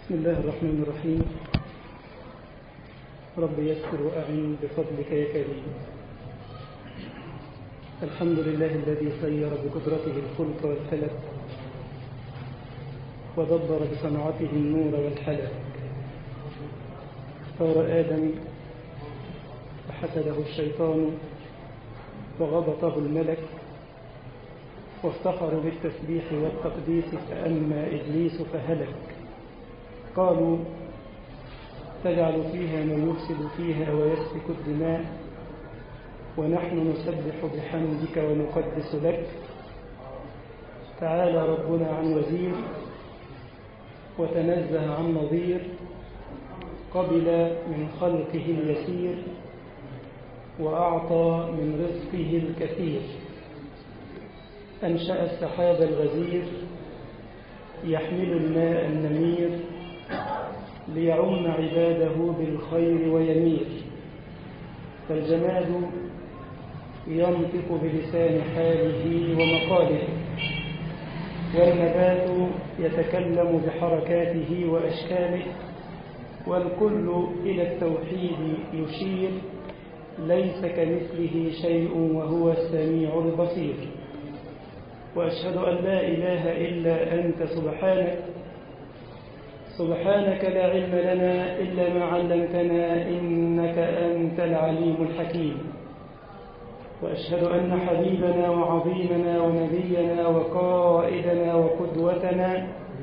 بسم الله الرحمن الرحيم رب يسر وأعن بفضلك يا كريم الحمد لله الذي سير بقدرته الخلق والفلك ودبر بصنعته النور والحلك صار آدم فحسده الشيطان وغبطه الملك وافتخروا بالتسبيح والتقديس فأما إبليس فهلك قالوا تجعل فيها من يفسد فيها ويسفك الدماء ونحن نسبح بحمدك ونقدس لك تعالى ربنا عن وزير وتنزه عن نظير قبل من خلقه اليسير وأعطى من رزقه الكثير أنشأ السحاب الغزير يحمل الماء النمير ليعم عباده بالخير ويمير فالجماد ينطق بلسان حاله ومقاله والنبات يتكلم بحركاته وأشكاله والكل إلى التوحيد يشير ليس كمثله شيء وهو السميع البصير وأشهد أن لا إله إلا أنت سبحانك سبحانك لا علم لنا إلا ما علمتنا إنك أنت العليم الحكيم وأشهد أن حبيبنا وعظيمنا ونبينا وقائدنا وقدوتنا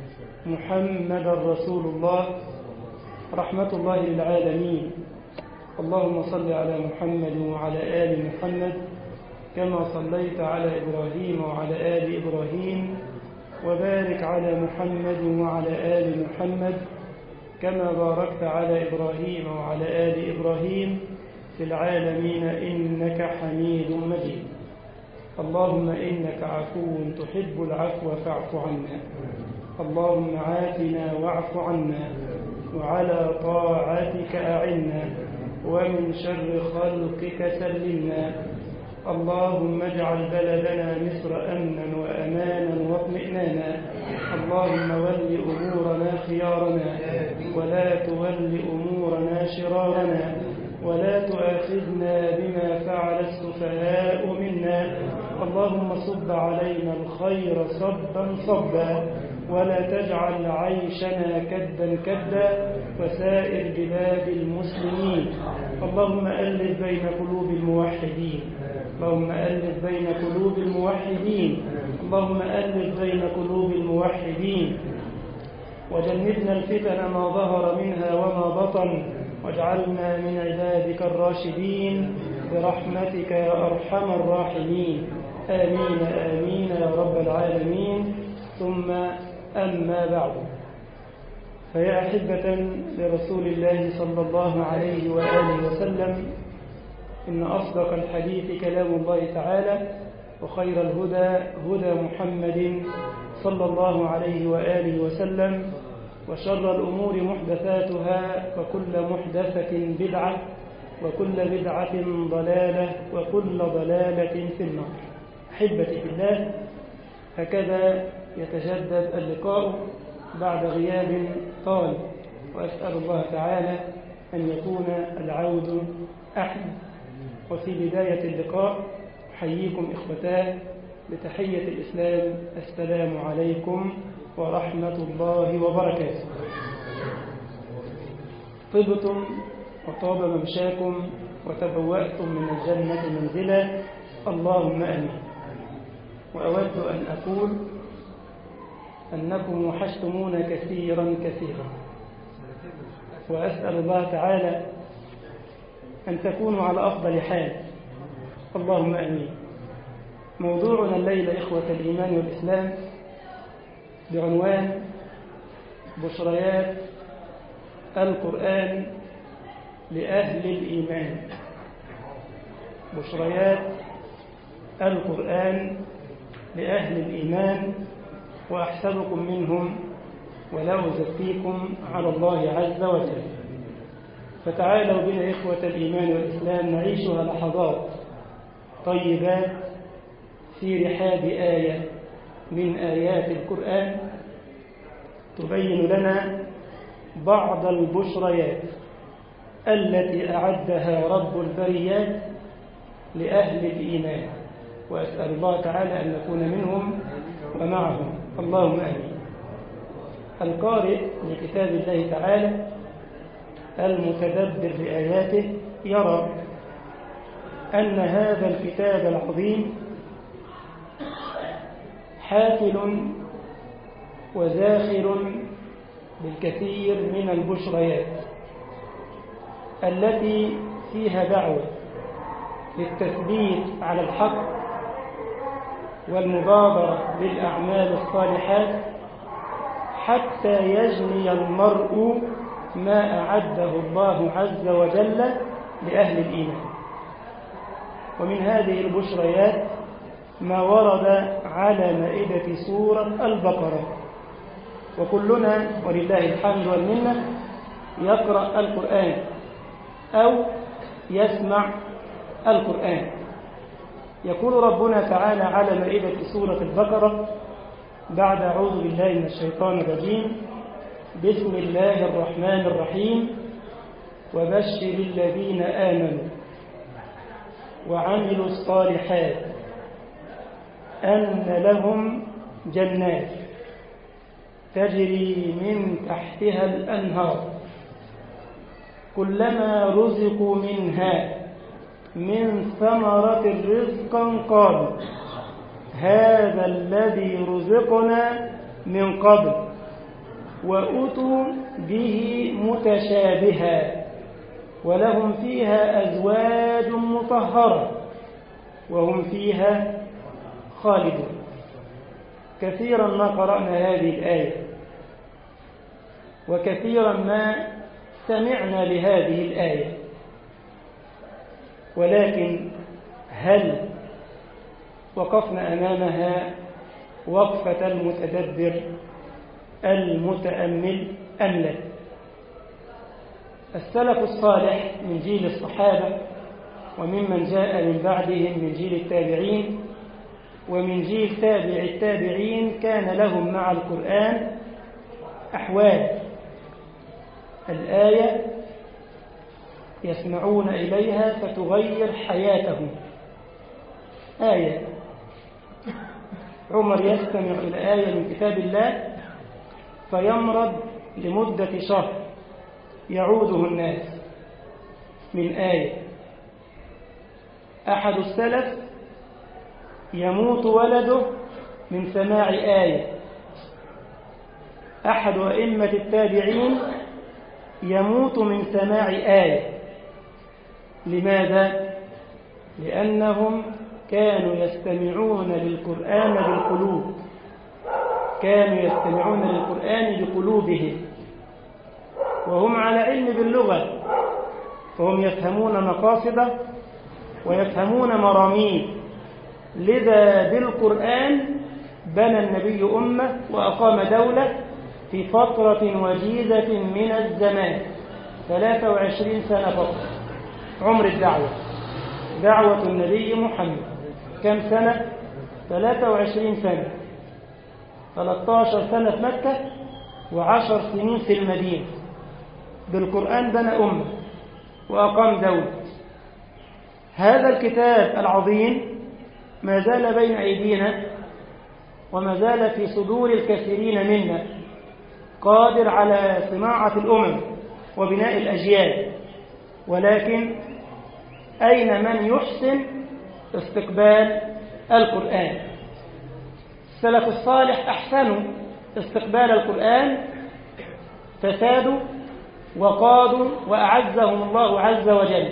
محمد رسول الله رحمة الله للعالمين اللهم صل على محمد وعلى آل محمد كما صليت على إبراهيم وعلى آل إبراهيم وبارك على محمد وعلى آل محمد كما باركت على إبراهيم وعلى آل إبراهيم في العالمين إنك حميد مجيد اللهم إنك عفو تحب العفو فاعف عنا اللهم عافنا واعف عنا وعلى طاعتك أعنا ومن شر خلقك سلمنا اللهم اجعل بلدنا مصر أمنا وأمانا واطمئنانا اللهم ول أمورنا خيارنا ولا تول أمورنا شرارنا ولا تؤاخذنا بما فعل السفهاء منا اللهم صب علينا الخير صبا صبا ولا تجعل عيشنا كدا كدا وسائر بلاد المسلمين اللهم ألف بين قلوب الموحدين اللهم ألف بين قلوب الموحدين اللهم ألف بين قلوب الموحدين وجنبنا الفتن ما ظهر منها وما بطن واجعلنا من عبادك الراشدين برحمتك يا أرحم الراحمين آمين آمين يا رب العالمين ثم أما بعد فيا أحبة لرسول الله صلى الله عليه وآله وسلم إن أصدق الحديث كلام الله تعالى وخير الهدى هدى محمد صلى الله عليه وآله وسلم وشر الأمور محدثاتها وكل محدثة بدعة وكل بدعة ضلالة وكل ضلالة في النار أحبتي في الله هكذا يتجدد اللقاء بعد غياب طال وأسأل الله تعالى أن يكون العود أحد وفي بداية اللقاء أحييكم إخوتاه بتحية الإسلام السلام عليكم ورحمة الله وبركاته طبتم وطاب ممشاكم وتبوأتم من الجنة منزلا اللهم أمين وأود أن أقول أنكم وحشتمون كثيرا كثيرا وأسأل الله تعالى أن تكونوا على أفضل حال اللهم أمين موضوعنا الليلة إخوة الإيمان والإسلام بعنوان بشريات القرآن لأهل الإيمان بشريات القرآن لأهل الإيمان وأحسبكم منهم ولا أزكيكم على الله عز وجل فتعالوا بنا إخوة الإيمان والإسلام نعيشها لحظات طيبات في رحاب آية من آيات القرآن تبين لنا بعض البشريات التي أعدها رب البريات لأهل الإيمان وأسأل الله تعالى أن نكون منهم ومعهم اللهم آمين القارئ لكتاب الله تعالى المتدبر بآياته يرى أن هذا الكتاب العظيم حافل وزاخر بالكثير من البشريات التي فيها دعوة للتثبيت على الحق والمبادرة للأعمال الصالحات حتى يجني المرء ما أعده الله عز وجل لأهل الإيمان ومن هذه البشريات ما ورد على مائدة سورة البقرة وكلنا ولله الحمد والمنة يقرأ القرآن أو يسمع القرآن يقول ربنا تعالى على مائدة سورة البقرة بعد أعوذ بالله من الشيطان الرجيم بسم الله الرحمن الرحيم وبشر الذين آمنوا وعملوا الصالحات أن لهم جنات تجري من تحتها الأنهار كلما رزقوا منها من ثمرة رزقا قالوا هذا الذي رزقنا من قبل وأتوا به متشابها ولهم فيها أزواج مطهرة وهم فيها خالدون كثيرا ما قرأنا هذه الآية وكثيرا ما سمعنا لهذه الآية ولكن هل وقفنا أمامها وقفة المتدبر المتأمل أم لا السلف الصالح من جيل الصحابة وممن جاء من بعدهم من جيل التابعين ومن جيل تابع التابعين كان لهم مع القرآن أحوال الآية يسمعون إليها فتغير حياتهم آية عمر يستمع إلى آية من كتاب الله فيمرض لمدة شهر يعوده الناس من آية أحد السلف يموت ولده من سماع آية أحد أئمة التابعين يموت من سماع آية لماذا؟ لأنهم كانوا يستمعون للقرآن بالقلوب كانوا يستمعون للقرآن بقلوبهم وهم على علم باللغة فهم يفهمون مقاصده ويفهمون مراميه لذا بالقرآن بنى النبي أمة وأقام دولة في فترة وجيزة من الزمان 23 سنة فقط عمر الدعوة دعوة النبي محمد كم سنة 23 سنة 13 سنة في مكة وعشر سنين في المدينة بالقرآن بنى أمة وأقام دولة هذا الكتاب العظيم ما زال بين أيدينا وما زال في صدور الكثيرين منا قادر على صناعة الأمم وبناء الأجيال ولكن أين من يحسن استقبال القرآن السلف الصالح أحسنوا استقبال القرآن فسادوا وقادوا وأعزهم الله عز وجل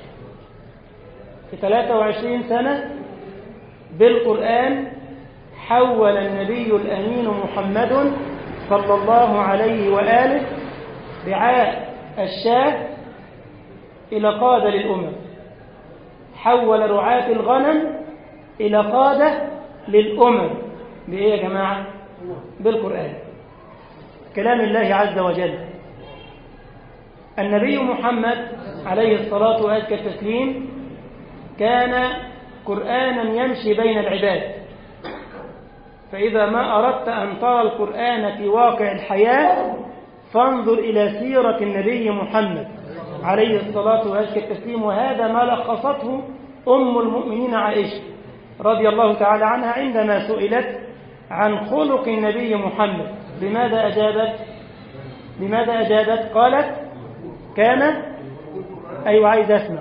في 23 سنة بالقرآن حول النبي الأمين محمد صلى الله عليه وآله رعاء الشاه إلى قادة للأمم حول رعاة الغنم إلى قادة للأمم بإيه يا جماعة؟ بالقرآن كلام الله عز وجل النبي محمد عليه الصلاة وأزكى التسليم كان قرآنا يمشي بين العباد فإذا ما أردت أن ترى القرآن في واقع الحياة فانظر إلى سيرة النبي محمد عليه الصلاة وأزكى التسليم وهذا ما لخصته أم المؤمنين عائشة رضي الله تعالى عنها عندما سئلت عن خلق النبي محمد بماذا أجابت بماذا أجابت قالت كان أيوة عايز أسمع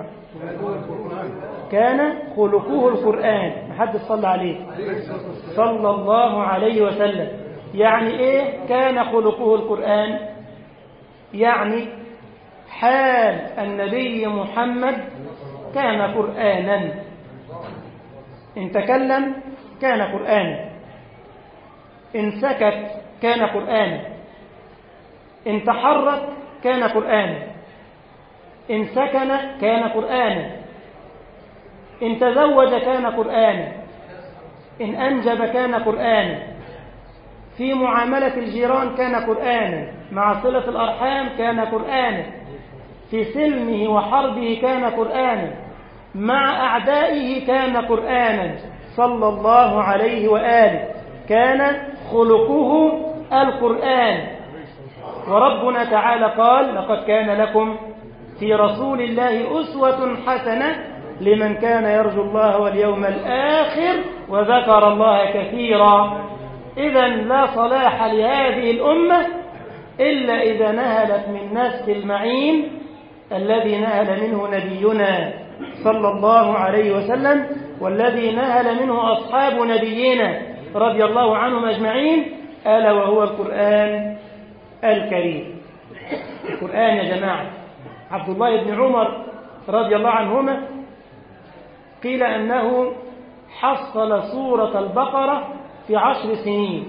كان خلقه القرآن محدث صلى عليه صلى الله عليه وسلم يعني إيه كان خلقه القرآن يعني حال النبي محمد كان قرآنا إن تكلم كان قرآنا إن سكت كان قرآنا إن تحرك كان قرآنا إن سكن كان قرآنا إن تزوج كان قرآنا إن أنجب كان قرآنا في معاملة الجيران كان قرآنا مع صلة الأرحام كان قرآنا في سلمه وحربه كان قرآنا مع أعدائه كان قرآنا صلى الله عليه وآله كان خلقه القرآن وربنا تعالى قال لقد كان لكم في رسول الله أسوة حسنة لمن كان يرجو الله واليوم الآخر وذكر الله كثيرا إذا لا صلاح لهذه الأمة إلا إذا نهلت من نسل المعين الذي نهل منه نبينا صلى الله عليه وسلم والذي نهل منه أصحاب نبينا رضي الله عنهم أجمعين ألا وهو القرآن الكريم القرآن يا جماعة عبد الله بن عمر رضي الله عنهما قيل أنه حصل سورة البقرة في عشر سنين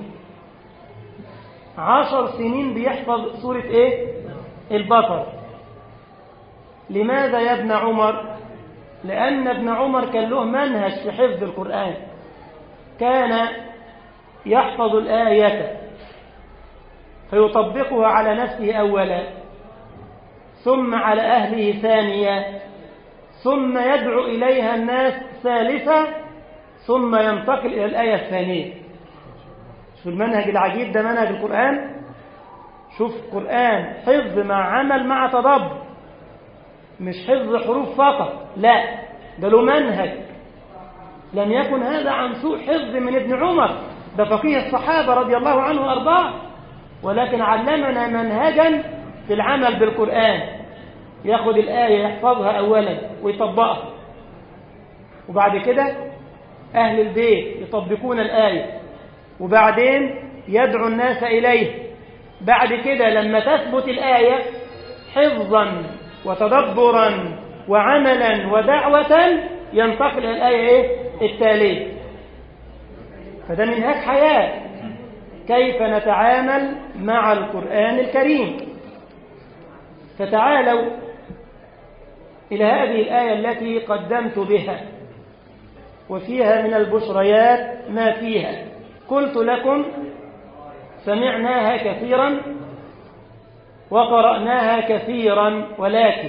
عشر سنين بيحفظ سورة ايه البقرة لماذا يا ابن عمر لأن ابن عمر كان له منهج في حفظ القرآن كان يحفظ الآية فيطبقها على نفسه أولا ثم على أهله ثانيا ثم يدعو إليها الناس ثالثا ثم ينتقل إلى الآية الثانية شوف المنهج العجيب ده منهج القرآن شوف قرآن حفظ مع عمل مع تدبر مش حفظ حروف فقط لا ده له منهج لم يكن هذا عن سوء حفظ من ابن عمر ده فقيه الصحابة رضي الله عنه وأرضاه ولكن علمنا منهجا في العمل بالقرآن ياخد الآية يحفظها أولا ويطبقها وبعد كده أهل البيت يطبقون الآية وبعدين يدعو الناس إليه بعد كده لما تثبت الآية حفظا وتدبرا وعملا ودعوة ينتقل إلى الآية إيه؟ التالية فده منهاج حياة كيف نتعامل مع القرآن الكريم فتعالوا إلى هذه الآية التي قدمت بها وفيها من البشريات ما فيها قلت لكم سمعناها كثيرا وقرأناها كثيرا ولكن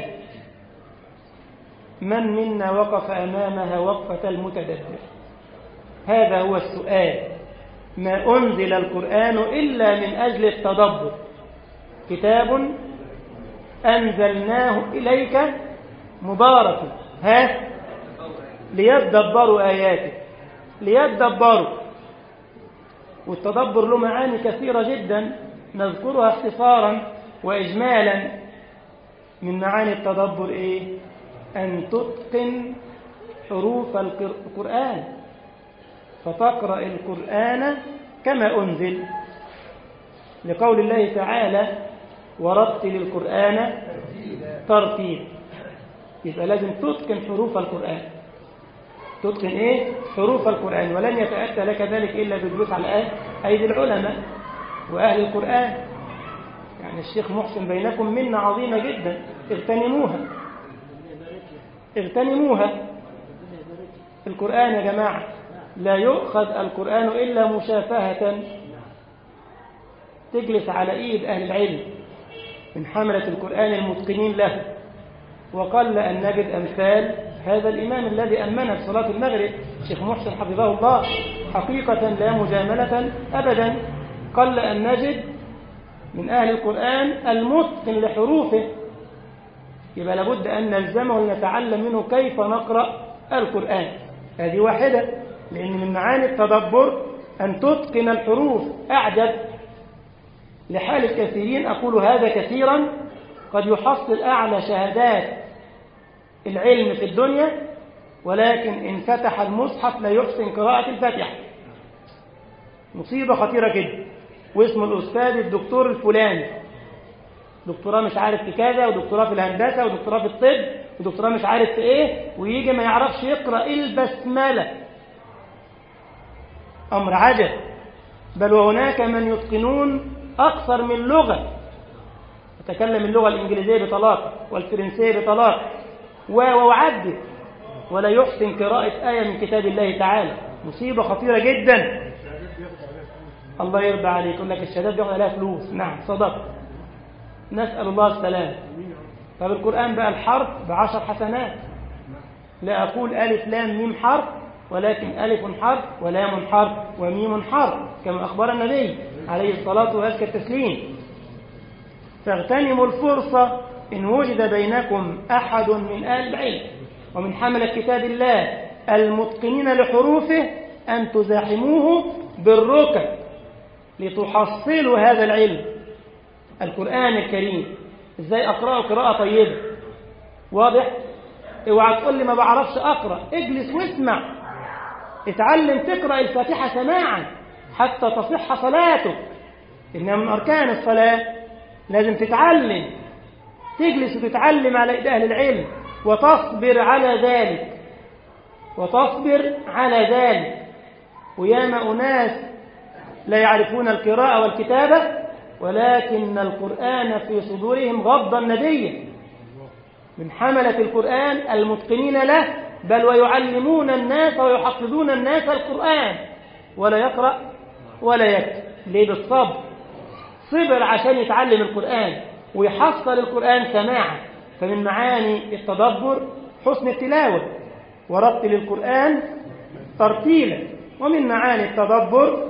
من منا وقف أمامها وقفة المتدبر هذا هو السؤال ما أنزل القرآن إلا من أجل التدبر كتاب أنزلناه إليك مبارك ها ليدبروا آياته ليدبروا والتدبر له معاني كثيرة جدا نذكرها اختصارا وإجمالا من معاني التدبر إيه أن تتقن حروف القرآن فتقرأ القرآن كما أنزل لقول الله تعالى ورتل القرآن ترتيل يبقى لازم تتقن حروف القرآن تتقن ايه حروف القرآن ولن يتأتى لك ذلك إلا بالجلوس على أيدي العلماء وأهل القرآن يعني الشيخ محسن بينكم منة عظيمة جدا اغتنموها اغتنموها القرآن يا جماعة لا يؤخذ القرآن إلا مشافهة تجلس على إيد أهل العلم من حملة القرآن المتقنين له وقل أن نجد أمثال هذا الإمام الذي أمنا في صلاة المغرب شيخ محسن حفظه الله حقيقة لا مجاملة أبدا قل أن نجد من أهل القرآن المتقن لحروفه يبقى لابد أن نلزمه ونتعلم منه كيف نقرأ القرآن هذه واحدة لأن من معاني التدبر أن تتقن الحروف أعجب لحال الكثيرين أقول هذا كثيرا قد يحصل أعلى شهادات العلم في الدنيا ولكن إن فتح المصحف لا يحسن قراءة الفاتحة مصيبة خطيرة جدا واسم الأستاذ الدكتور الفلاني دكتوراه مش عارف في كذا ودكتوراه في الهندسة ودكتوراه في الطب ودكتوراه مش عارف في ايه ويجي ما يعرفش يقرأ البسملة أمر عجب بل وهناك من يتقنون أكثر من لغة يتكلم اللغة الإنجليزية بطلاقة والفرنسية بطلاقة وعدد ولا يحسن قراءة آية من كتاب الله تعالى مصيبة خطيرة جدا الله يرضى عليك يقول لك الشهادات بياخد عليها فلوس نعم صدق نسأل الله السلام طب القرآن بقى الحرف بعشر حسنات لا أقول ألف لام ميم حرف ولكن ألف حرف ولام حرف وميم حرف كما أخبر النبي عليه الصلاة وأزكى التسليم فاغتنموا الفرصة إن وجد بينكم أحد من أهل العلم ومن حملة كتاب الله المتقنين لحروفه أن تزاحموه بالركب لتحصلوا هذا العلم القرآن الكريم ازاي أقرأه قراءة طيبة واضح اوعى تقول لي ما بعرفش أقرأ اجلس واسمع اتعلم تقرأ الفاتحة سماعا حتى تصح صلاتك إنها من أركان الصلاة لازم تتعلم تجلس وتتعلم على إيد أهل العلم وتصبر على ذلك وتصبر على ذلك وياما أناس لا يعرفون القراءة والكتابة ولكن القرآن في صدورهم غض النبي من حملة القرآن المتقنين له بل ويعلمون الناس ويحفظون الناس القرآن ولا يقرأ ولا يكتب ليه بالصبر صبر عشان يتعلم القرآن ويحصل القرآن سماعا فمن معاني التدبر حسن التلاوة ورتل القرآن ترتيلا ومن معاني التدبر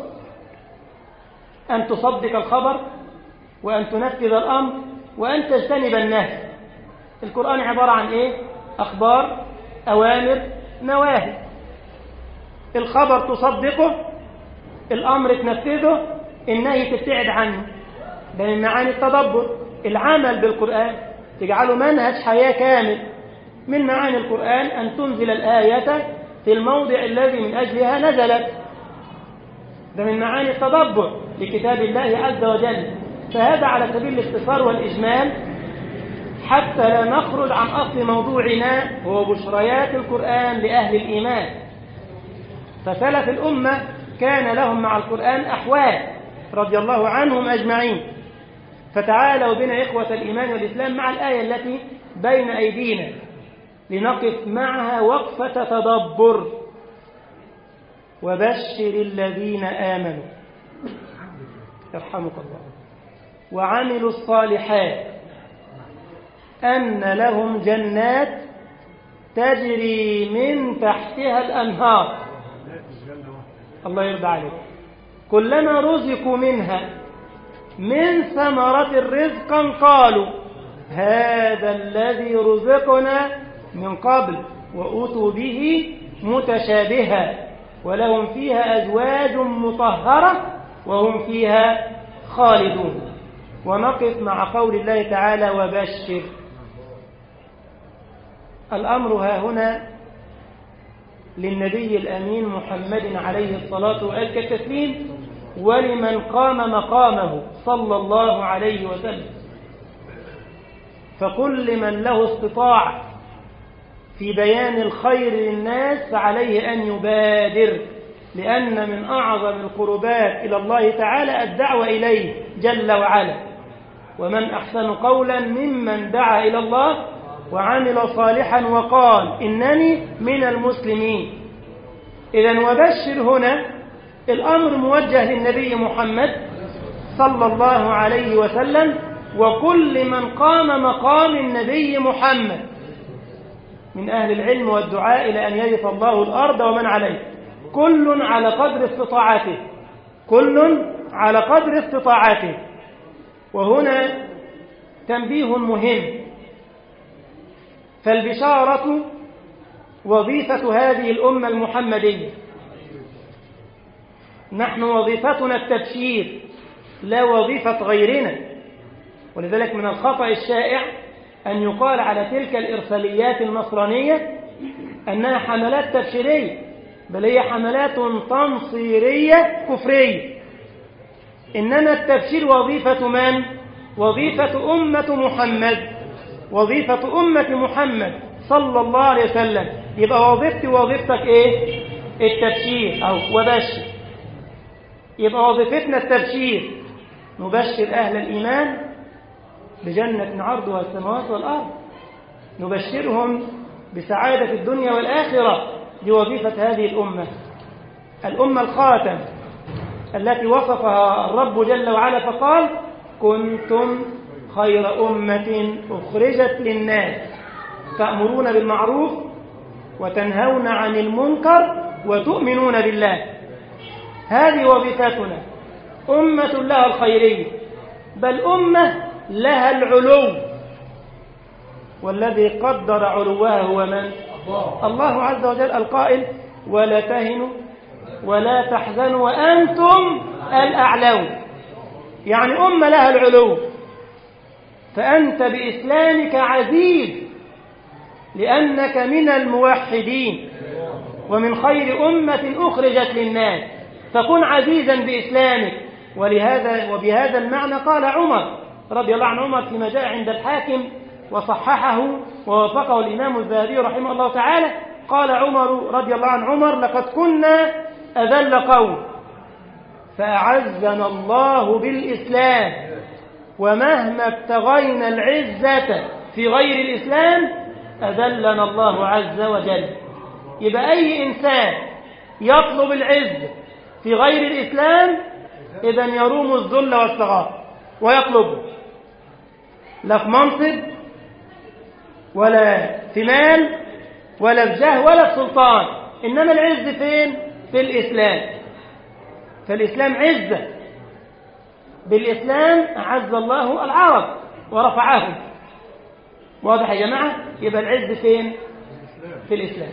أن تصدق الخبر وأن تنفذ الأمر وأن تجتنب النهي القرآن عبارة عن إيه؟ أخبار أوامر نواهي الخبر تصدقه الأمر تنفذه النهي تبتعد عنه ده من معاني التدبر العمل بالقرآن تجعله منهج حياة كامل من معاني القرآن أن تنزل الآية في الموضع الذي من أجلها نزلت ده من معاني التدبر لكتاب الله عز وجل فهذا على سبيل الاختصار والإجمال حتى لا نخرج عن أصل موضوعنا هو بشريات القرآن لأهل الإيمان فسلف الأمة كان لهم مع القرآن أحوال رضي الله عنهم أجمعين فتعالوا بنا إخوة الإيمان والإسلام مع الآية التي بين أيدينا لنقف معها وقفة تدبر وبشر الذين آمنوا يرحمك الله وعملوا الصالحات أن لهم جنات تجري من تحتها الأنهار الله يرضى عليك كلما رزقوا منها من ثمرة رزقا قالوا هذا الذي رزقنا من قبل وأتوا به متشابها ولهم فيها أزواج مطهرة وهم فيها خالدون ونقف مع قول الله تعالى وبشر الأمر ها هنا للنبي الأمين محمد عليه الصلاة وأزكى التسليم ولمن قام مقامه صلى الله عليه وسلم فكل من له استطاع في بيان الخير للناس فعليه أن يبادر لأن من أعظم القربات إلى الله تعالى الدعوة إليه جل وعلا ومن أحسن قولا ممن دعا إلى الله وعمل صالحا وقال إنني من المسلمين إذا وبشر هنا الأمر موجه للنبي محمد صلى الله عليه وسلم وكل من قام مقام النبي محمد من أهل العلم والدعاء إلى أن يرث الله الأرض ومن عليه كل على قدر استطاعته كل على قدر استطاعته وهنا تنبيه مهم فالبشارة وظيفة هذه الأمة المحمدية نحن وظيفتنا التبشير لا وظيفة غيرنا ولذلك من الخطأ الشائع أن يقال على تلك الإرساليات النصرانية أنها حملات تبشيرية بل هي حملات تنصيرية كفرية إنما التبشير وظيفة من؟ وظيفة أمة محمد وظيفة أمة محمد صلى الله عليه وسلم يبقى وظيفتي وظيفتك إيه؟ التبشير أو وبشر يبقى وظيفتنا التبشير نبشر أهل الإيمان بجنة عرضها السماوات والأرض نبشرهم بسعادة الدنيا والآخرة لوظيفة هذه الأمة الأمة الخاتم التي وصفها الرب جل وعلا فقال كنتم خير أمة أخرجت للناس تأمرون بالمعروف وتنهون عن المنكر وتؤمنون بالله هذه وظيفتنا أمة لها الخيرية بل أمة لها العلو والذي قدر علوها هو من؟ الله عز وجل القائل ولا تهنوا ولا تحزنوا وأنتم الأعلون يعني أمة لها العلو فأنت بإسلامك عزيز لأنك من الموحدين ومن خير أمة أخرجت للناس فكن عزيزا بإسلامك ولهذا وبهذا المعنى قال عمر رضي الله عن عمر فيما جاء عند الحاكم وصححه ووافقه الإمام الذهبي رحمه الله تعالى قال عمر رضي الله عن عمر لقد كنا أذل قوم فأعزنا الله بالإسلام ومهما ابتغينا العزة في غير الإسلام أذلنا الله عز وجل يبقى أي إنسان يطلب العز في غير الإسلام إذا يروم الذل والصغار ويطلبه لا في منصب ولا في مال ولا في جاه ولا في سلطان إنما العز فين؟ في الإسلام فالإسلام عزة بالإسلام أعز الله العرب ورفعهم واضح يا جماعة يبقى العز فين في الإسلام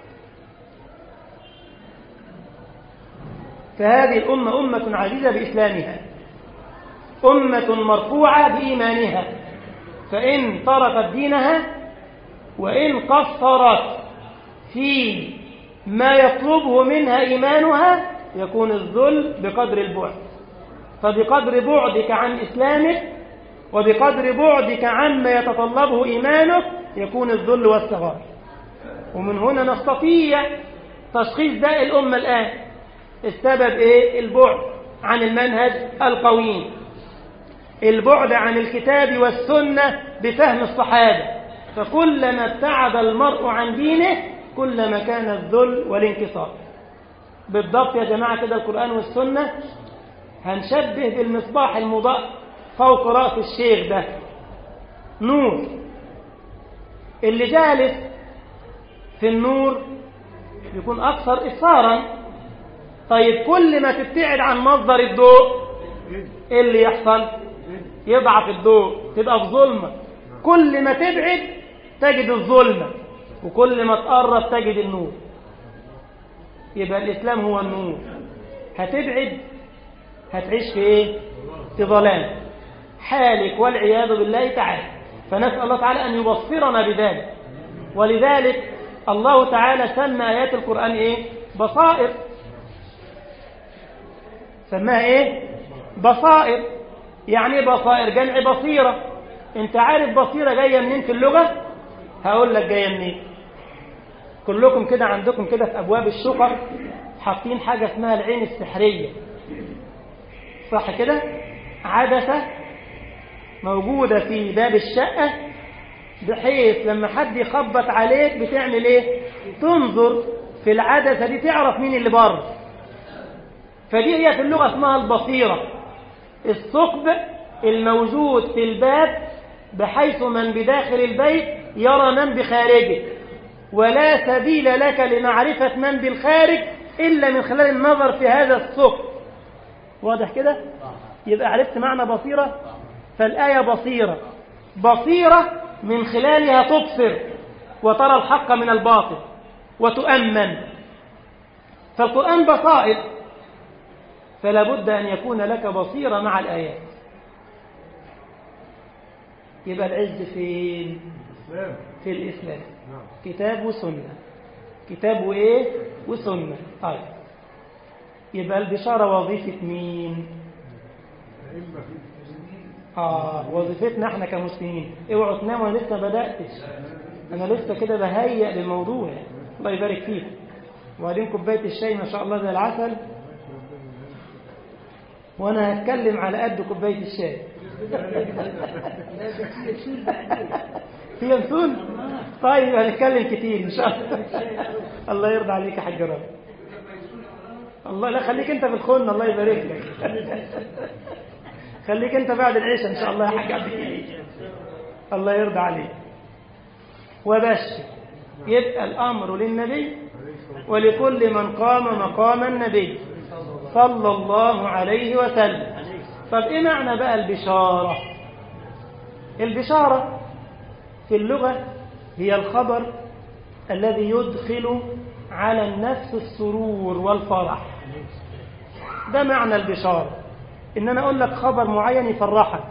فهذه الأمة أمة عزيزة بإسلامها أمة مرفوعة بإيمانها فإن تركت دينها وإن قصرت في ما يطلبه منها إيمانها يكون الذل بقدر البعد فبقدر بعدك عن إسلامك وبقدر بعدك عما يتطلبه إيمانك يكون الذل والصغار ومن هنا نستطيع تشخيص داء الأمة الآن السبب إيه؟ البعد عن المنهج القويم البعد عن الكتاب والسنة بفهم الصحابة فكلما ابتعد المرء عن دينه كلما كان الذل والانكسار بالضبط يا جماعة كده القرآن والسنة هنشبه بالمصباح المضاء فوق رأس الشيخ ده نور اللي جالس في النور يكون أكثر إصارا طيب كل ما تبتعد عن مصدر الضوء ايه اللي يحصل يضعف الضوء تبقى في ظلمة كل ما تبعد تجد الظلمة وكل ما تقرب تجد النور يبقى الإسلام هو النور هتبعد هتعيش في ايه في ظلام حالك والعياذ بالله تعالى فنسأل الله تعالى أن يبصرنا بذلك ولذلك الله تعالى سمى آيات القرآن إيه بصائر سماها إيه بصائر يعني بصائر جمع بصيرة انت عارف بصيرة جاية منين في اللغة هقول لك جاية منين كلكم كده عندكم كده في أبواب الشقق حاطين حاجة اسمها العين السحرية صح كده عدسة موجودة في باب الشقة بحيث لما حد يخبط عليك بتعمل ايه تنظر في العدسة دي تعرف مين اللي بره فدي هي في اللغة اسمها البصيرة الثقب الموجود في الباب بحيث من بداخل البيت يرى من بخارجه ولا سبيل لك لمعرفة من بالخارج إلا من خلال النظر في هذا الثقب واضح كده يبقى عرفت معنى بصيرة فالآية بصيرة بصيرة من خلالها تبصر وترى الحق من الباطل وتؤمن فالقرآن بصائر فلا بد أن يكون لك بصيرة مع الآيات يبقى العز فين في الإسلام كتاب وسنة كتاب وإيه وسنة طيب يبقى البشارة وظيفة مين آه وظيفتنا احنا كمسلمين اوعوا تناموا انا لسه ما بدأتش انا لسه كده بهيئ للموضوع الله يبارك فيكم وبعدين كوبايه الشاي ما شاء الله زي العسل وانا هتكلم على قد كوبايه الشاي في ينسون طيب هنتكلم كتير ان شاء الله الله يرضى عليك يا حاج رب الله لا خليك انت في الخن الله يبارك لك خليك انت بعد العشاء ان شاء الله يا حاج عبد الكريم الله يرضى عليك وبشر يبقى الامر للنبي ولكل من قام مقام النبي صلى الله عليه وسلم طب ايه معنى بقى البشاره البشاره في اللغه هي الخبر الذي يدخل على النفس السرور والفرح ده معنى البشاره ان انا اقول لك خبر معين يفرحك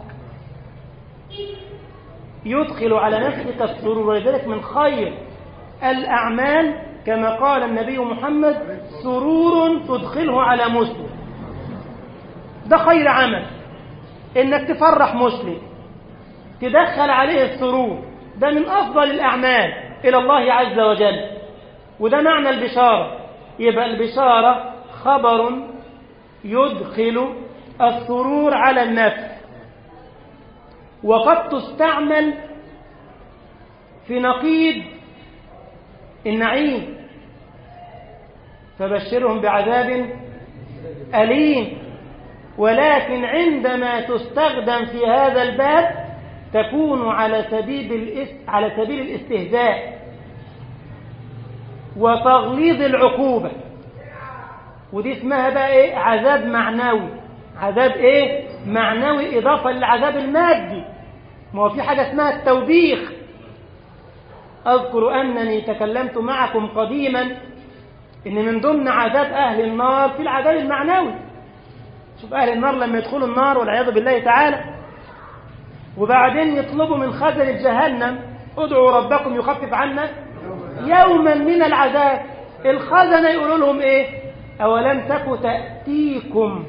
يدخل على نفسك السرور ولذلك من خير الاعمال كما قال النبي محمد سرور تدخله على مسلم ده خير عمل انك تفرح مسلم تدخل عليه السرور ده من افضل الاعمال الى الله عز وجل وده معنى البشاره يبقى البشاره خبر يدخل السرور على النفس وقد تستعمل في نقيض النعيم فبشرهم بعذاب أليم ولكن عندما تستخدم في هذا الباب تكون على سبيل الاس... على سبيل الاستهزاء وتغليظ العقوبة ودي اسمها بقى ايه عذاب معنوي عذاب ايه معنوي إضافة للعذاب المادي ما هو في حاجة اسمها التوبيخ أذكر أنني تكلمت معكم قديما إن من ضمن عذاب أهل النار في العذاب المعنوي شوف أهل النار لما يدخلوا النار والعياذ بالله تعالى وبعدين يطلبوا من خزن جهنم ادعوا ربكم يخفف عنا يوما من العذاب الخزنة يقولوا لهم ايه أولم تك تأتيكم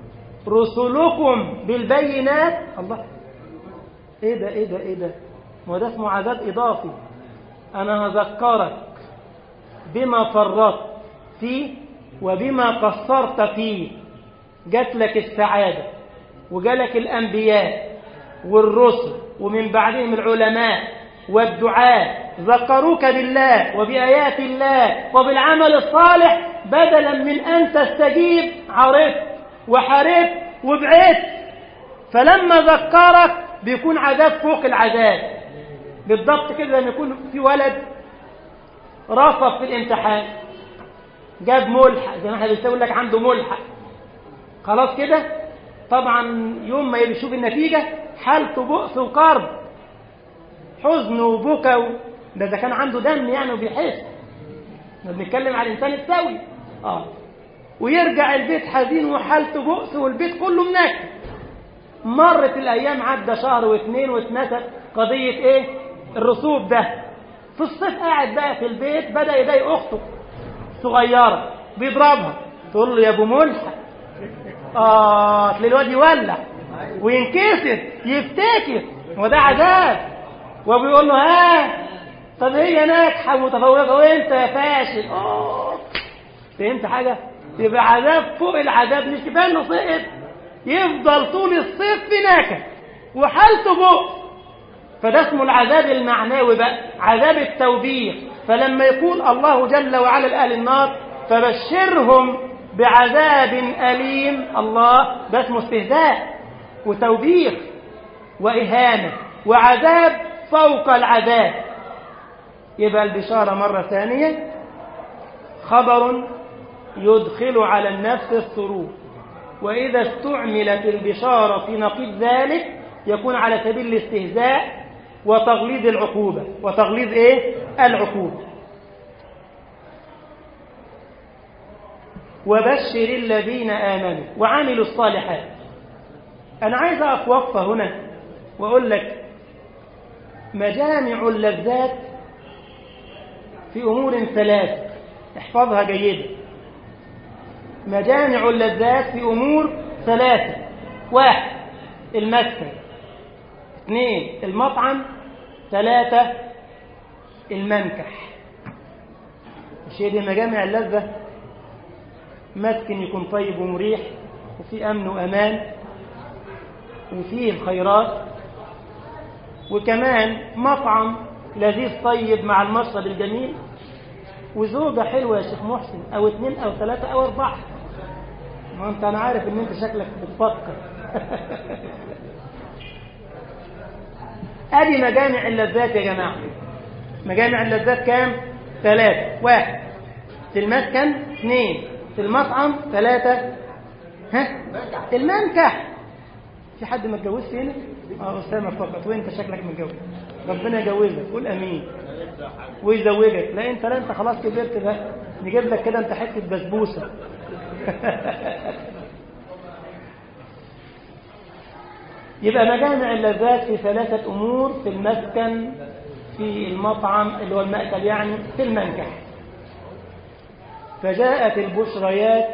رسلكم بالبينات الله ايه ده ايه ده ايه ده ما ده اسمه عذاب إضافي أنا هذكرك بما فرطت فيه وبما قصرت فيه جات لك السعادة وجالك الأنبياء والرسل ومن بعدهم العلماء والدعاء ذكروك بالله وبآيات الله وبالعمل الصالح بدلا من أن تستجيب عرفت وحاربت وبعدت فلما ذكرك بيكون عذاب فوق العذاب بالضبط كده لما يكون في ولد رفض في الامتحان جاب ملحق زي ما احنا بنقول لك عنده ملحق خلاص كده طبعا يوم ما يشوف النتيجة حالته بؤس وكرب حزن وبكى ده اذا كان عنده دم يعني وبيحس احنا بنتكلم على الانسان السوي اه ويرجع البيت حزين وحالته بؤس والبيت كله منكد مرت الايام عدى شهر واثنين واتنست قضيه ايه الرسوب ده في الصيف قاعد بقى في البيت بدا يضايق اخته صغيره بيضربها تقول له يا ابو ملحق اه تلاقي الواد يولع وينكسر يفتكر وده عذاب وبيقول له ها طب هي ناجحه متفوقه وانت يا فاشل اه فهمت حاجه يبقى عذاب فوق العذاب مش كفايه انه سقط يفضل طول الصيف في نكد وحالته بؤس فده اسمه العذاب المعنوي بقى عذاب التوبيخ فلما يقول الله جل وعلا لأهل النار فبشرهم بعذاب أليم الله ده اسمه استهزاء وتوبيخ وإهانة وعذاب فوق العذاب يبقى البشارة مرة ثانية خبر يدخل على النفس السرور وإذا استعملت البشارة في نقيض ذلك يكون على سبيل الاستهزاء وتغليظ العقوبة وتغليظ إيه؟ العقوبة وبشر الذين آمنوا وعملوا الصالحات أنا عايز أقف وقفة هنا وأقول لك مجامع اللذات في أمور ثلاث احفظها جيدا مجامع اللذات في أمور ثلاثة واحد المسكن اثنين المطعم ثلاثة المنكح مش هي دي مجامع اللذة مسكن يكون طيب ومريح وفي أمن وأمان وفيه الخيرات وكمان مطعم لذيذ طيب مع المشرب الجميل وزوجة حلوة يا شيخ محسن أو اثنين أو ثلاثة أو أربعة ما أنت أنا عارف إن أنت شكلك بتفكر أدي مجامع اللذات يا جماعة مجامع اللذات كام؟ ثلاثة واحد في المسكن اثنين في المطعم ثلاثة ها؟ المنكح في حد ما اتجوزش هنا؟ اه أسامة فقط وأنت شكلك متجوز ربنا يجوزك قول أمين ويزوجك لا أنت لا أنت خلاص كبرت بقى نجيب لك كده أنت حتة بسبوسة يبقى مجامع اللذات في ثلاثة أمور في المسكن في المطعم اللي هو المأكل يعني في المنكح فجاءت البشريات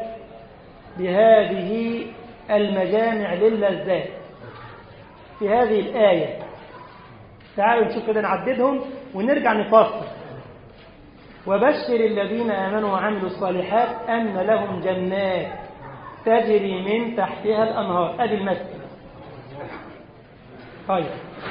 بهذه المجامع للذات في هذه الآية تعالوا نشوف كده نعددهم ونرجع نفصل وبشر الذين آمنوا وعملوا الصالحات أن لهم جنات تجري من تحتها الأنهار أدي المسجد طيب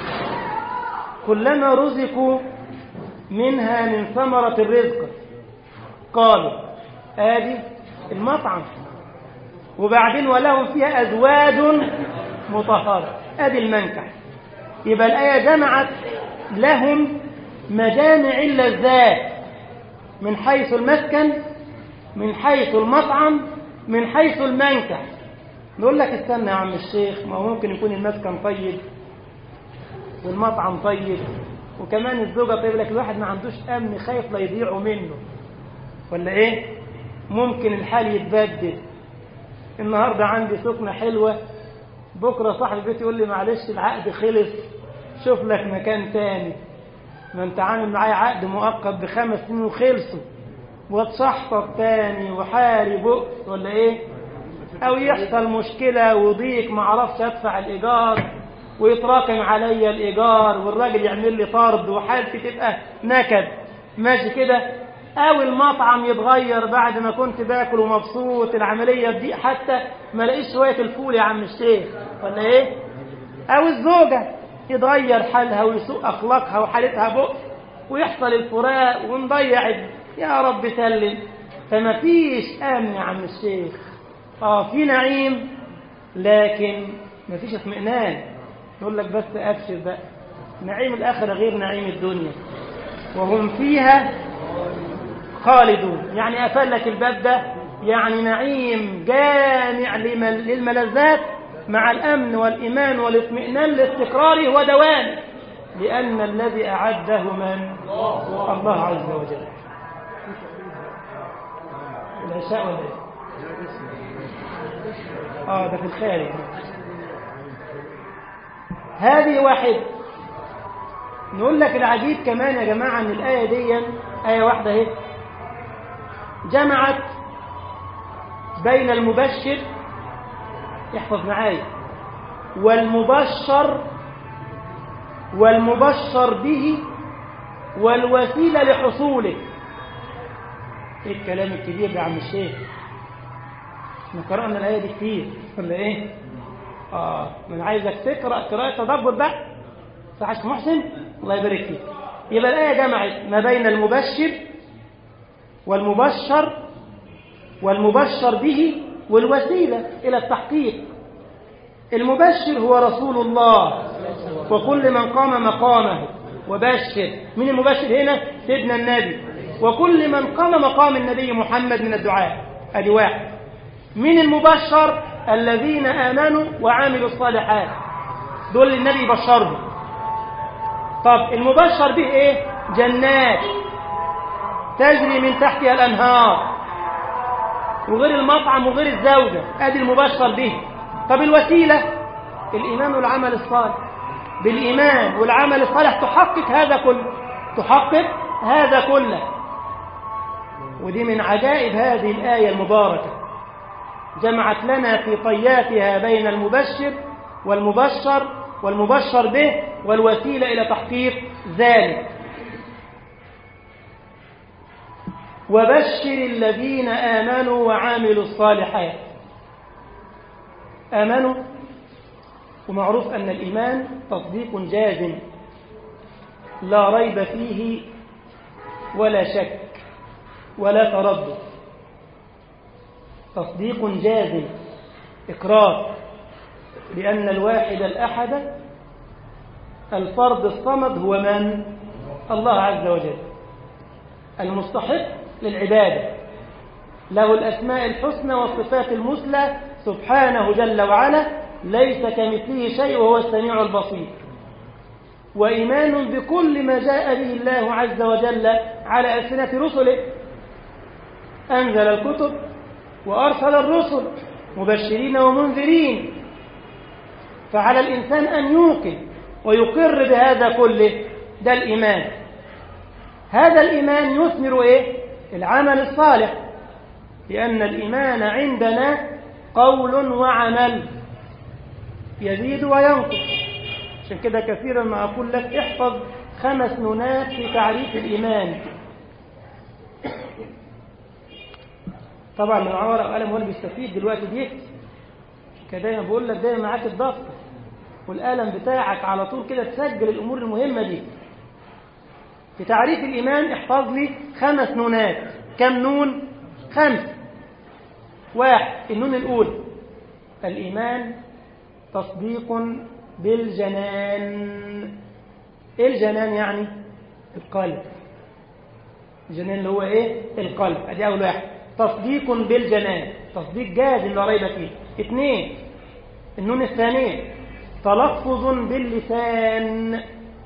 كلما رزقوا منها من ثمرة الرزق قالوا آدي المطعم وبعدين ولهم فيها أزواج مطهرة أدي المنكح يبقى الآية جمعت لهم مجامع اللذات من حيث المسكن من حيث المطعم من حيث المنكح نقول لك استنى يا عم الشيخ ما هو ممكن يكون المسكن طيب والمطعم طيب وكمان الزوجة طيب لك الواحد ما عندوش أمن خايف لا يضيعوا منه ولا إيه ممكن الحال يتبدل النهاردة عندي سكنة حلوة بكرة صاحب البيت يقول لي معلش العقد خلص شوف لك مكان تاني ما انت عامل معايا عقد مؤقت بخمس سنين وخلصوا واتشحطط تاني وحالي بؤس ولا ايه او يحصل مشكلة وضيق ما اعرفش ادفع الايجار ويتراكم عليا الايجار والراجل يعمل لي طرد وحالتي تبقى نكد ماشي كده او المطعم يتغير بعد ما كنت باكل ومبسوط العمليه تضيق حتى ما الاقيش شويه الفول يا عم الشيخ ولا ايه او الزوجه يتغير حالها ويسوء اخلاقها وحالتها بؤس ويحصل الفراق ونضيع يا رب سلم فما فيش امن يا عم الشيخ اه في نعيم لكن ما فيش اطمئنان يقول لك بس ابشر بقى نعيم الاخره غير نعيم الدنيا وهم فيها خالدون يعني قفل لك الباب ده يعني نعيم جامع للملذات مع الأمن والإيمان والاطمئنان لاستقراره ودوامه لأن الذي أعده من الله عز وجل العشاء ولا إيه؟ آه ده في الخارج هذه واحد نقول لك العجيب كمان يا جماعة أن الآية دي آية واحدة اهي جمعت بين المبشر احفظ معايا والمبشر والمبشر به والوسيلة لحصوله ايه الكلام الكبير ده يا عم الشيخ احنا قرأنا الآية دي كتير ولا ايه اه من عايزك تقرأ قراءة تدبر بقى صح محسن الله يبارك فيك يبقى الآية جمعت ما بين المبشر والمبشر والمبشر به والوسيلة إلى التحقيق المبشر هو رسول الله وكل من قام مقامه وبشر من المبشر هنا سيدنا النبي وكل من قام مقام النبي محمد من الدعاء ادي واحد من المبشر الذين آمنوا وعملوا الصالحات دول اللي النبي يبشرهم طب المبشر به ايه جنات تجري من تحتها الانهار وغير المطعم وغير الزوجه ادي المبشر به طب الوسيله الايمان والعمل الصالح بالايمان والعمل الصالح تحقق هذا كله تحقق هذا كله ودي من عجائب هذه الايه المباركه جمعت لنا في طياتها بين المبشر والمبشر والمبشر به والوسيلة إلى تحقيق ذلك وبشر الذين آمنوا وعاملوا الصالحات آمنوا ومعروف أن الإيمان تصديق جازم لا ريب فيه ولا شك ولا تردد تصديق جازم إقرار بأن الواحد الأحد الفرد الصمد هو من؟ الله عز وجل المستحق للعبادة له الأسماء الحسنى والصفات المثلى سبحانه جل وعلا ليس كمثله شيء وهو السميع البصير وإيمان بكل ما جاء به الله عز وجل على ألسنة رسله أنزل الكتب وأرسل الرسل مبشرين ومنذرين فعلى الإنسان أن يوقن ويقر بهذا كله ده الإيمان هذا الإيمان يثمر إيه؟ العمل الصالح لأن الإيمان عندنا قول وعمل يزيد وينقص عشان كده كثيرا ما أقول لك احفظ خمس نونات في تعريف الإيمان طبعا لو معاه ورقه وقلم هو اللي بيستفيد دلوقتي بيكتب كده دايما بقول لك دايما معاك الدفتر والقلم بتاعك على طول كده تسجل الامور المهمه دي في تعريف الايمان احفظ لي خمس نونات كم نون خمس واحد النون الاولى الايمان تصديق بالجنان ايه الجنان يعني القلب الجنان اللي هو ايه القلب ادي اول واحد تصديق بالجنان تصديق جازم لا ريب فيه اثنين النون الثانية تلفظ باللسان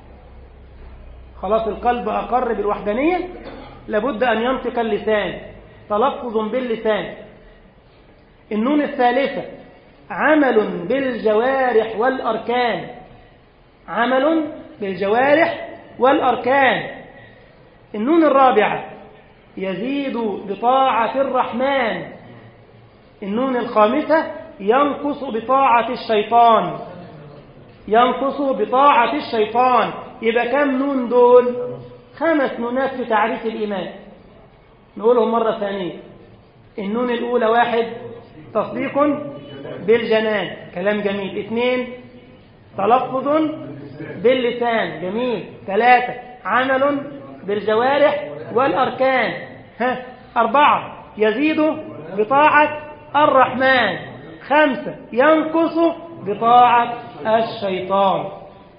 خلاص القلب أقر بالوحدانية لابد أن ينطق اللسان تلفظ باللسان النون الثالثة عمل بالجوارح والأركان عمل بالجوارح والأركان النون الرابعة يزيد بطاعة الرحمن النون الخامسة ينقص بطاعة الشيطان ينقص بطاعة الشيطان يبقى كم نون دول خمس نونات في تعريف الإيمان نقولهم مرة ثانية النون الأولى واحد تصديق بالجنان كلام جميل اثنين تلفظ باللسان جميل ثلاثة عمل بالجوارح والأركان ها أربعة يزيد بطاعة الرحمن خمسة ينقص بطاعة الشيطان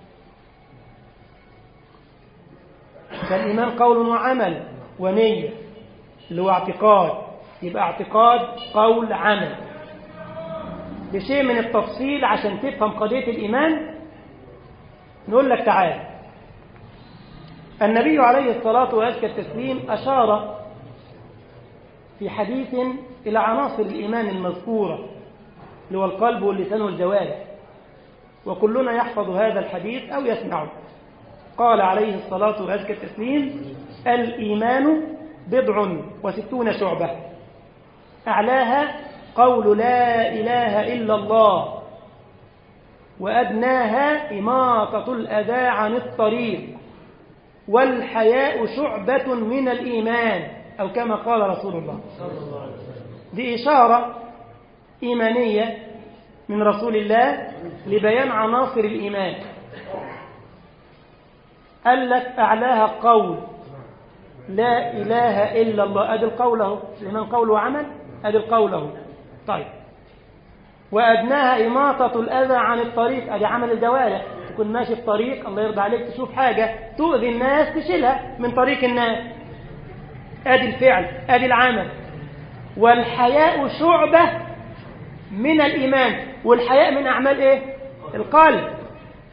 فالإيمان قول وعمل ونية اللي هو اعتقاد يبقى اعتقاد قول عمل بشيء من التفصيل عشان تفهم قضية الإيمان نقول لك تعالى النبي عليه الصلاة وأزكى التسليم أشار في حديث إلى عناصر الإيمان المذكورة اللي هو القلب واللسان والجوارح وكلنا يحفظ هذا الحديث أو يسمعه قال عليه الصلاة وأزكى التسليم الإيمان بضع وستون شعبة أعلاها قول لا إله إلا الله وأدناها إماطة الأذى عن الطريق والحياء شعبة من الإيمان أو كما قال رسول الله دي إشارة إيمانية من رسول الله لبيان عناصر الإيمان قال لك أعلاها قول لا إله إلا الله أدي القول اهو الإيمان قول وعمل أدي القول اهو طيب وأدناها إماطة الأذى عن الطريق أدي عمل الجوارح تكون ماشي في طريق الله يرضى عليك تشوف حاجة تؤذي الناس تشيلها من طريق الناس أدي الفعل أدي العمل والحياء شعبة من الإيمان والحياء من أعمال إيه؟ القلب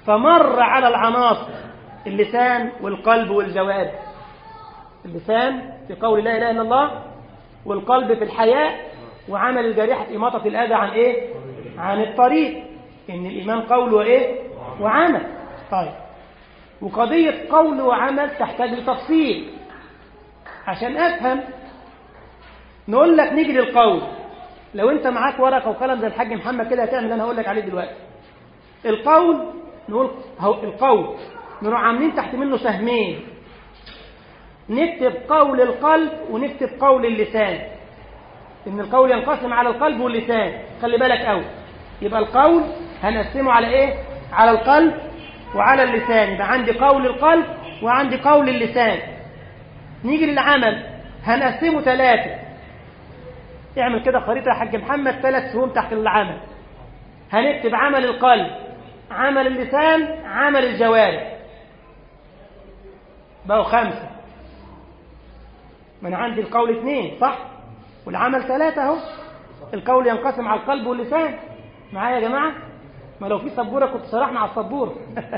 فمر على العناصر اللسان والقلب والجوارح اللسان في قول لا إله إلا الله والقلب في الحياء وعمل الجارحة في إماطة الأذى عن إيه؟ عن الطريق إن الإيمان قول وإيه؟ وعمل طيب وقضية قول وعمل تحتاج لتفصيل عشان أفهم نقول لك نيجي للقول لو أنت معاك ورقة وقلم زي الحاج محمد كده هتعمل اللي أنا هقول لك عليه دلوقتي القول نقول هو القول نروح عاملين تحت منه سهمين نكتب قول القلب ونكتب قول اللسان ان القول ينقسم على القلب واللسان خلي بالك قوي يبقى القول هنقسمه على ايه على القلب وعلى اللسان يبقى عندي قول القلب وعندي قول اللسان نيجي للعمل هنقسمه ثلاثة اعمل كده خريطة يا حاج محمد ثلاث سهوم تحت العمل هنكتب عمل القلب عمل اللسان عمل الجوارح بقوا خمسة ما أنا عندي القول اثنين صح والعمل ثلاثة اهو القول ينقسم على القلب واللسان معايا يا جماعة ما لو في سبورة كنت صرحنا على السبورة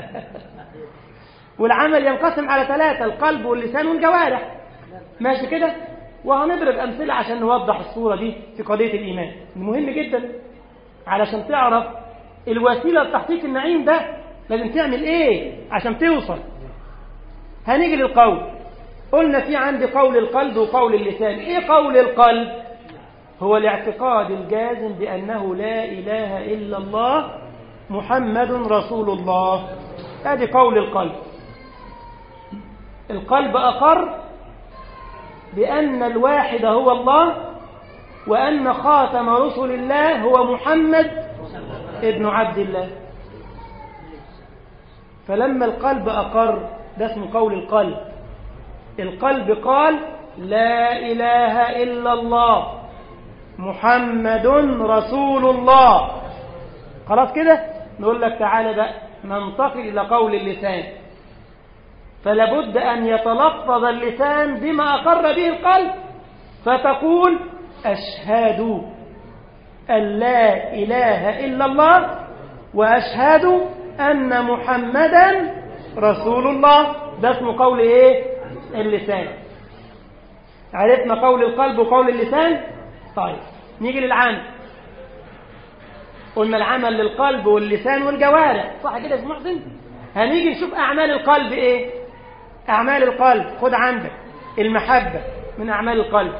والعمل ينقسم على ثلاثة القلب واللسان والجوارح ماشي كده وهنضرب أمثلة عشان نوضح الصورة دي في قضية الإيمان المهم جدا علشان تعرف الوسيلة لتحقيق النعيم ده لازم تعمل ايه عشان توصل هنيجي للقول قلنا في عندي قول القلب وقول اللسان ايه قول القلب هو الاعتقاد الجازم بأنه لا إله إلا الله محمد رسول الله هذه قول القلب القلب أقر بأن الواحد هو الله وأن خاتم رسل الله هو محمد ابن عبد الله فلما القلب أقر ده اسمه قول القلب القلب قال لا إله إلا الله محمد رسول الله خلاص كده نقول لك تعالى بقى ننتقل إلى قول اللسان فلابد أن يتلفظ اللسان بما أقر به القلب فتقول أشهد أن لا إله إلا الله وأشهد أن محمدا رسول الله ده اسمه قول إيه اللسان عرفنا قول القلب وقول اللسان طيب نيجي للعمل قلنا العمل للقلب واللسان والجوارح صح كده يا محسن هنيجي نشوف أعمال القلب إيه أعمال القلب خد عندك المحبة من أعمال القلب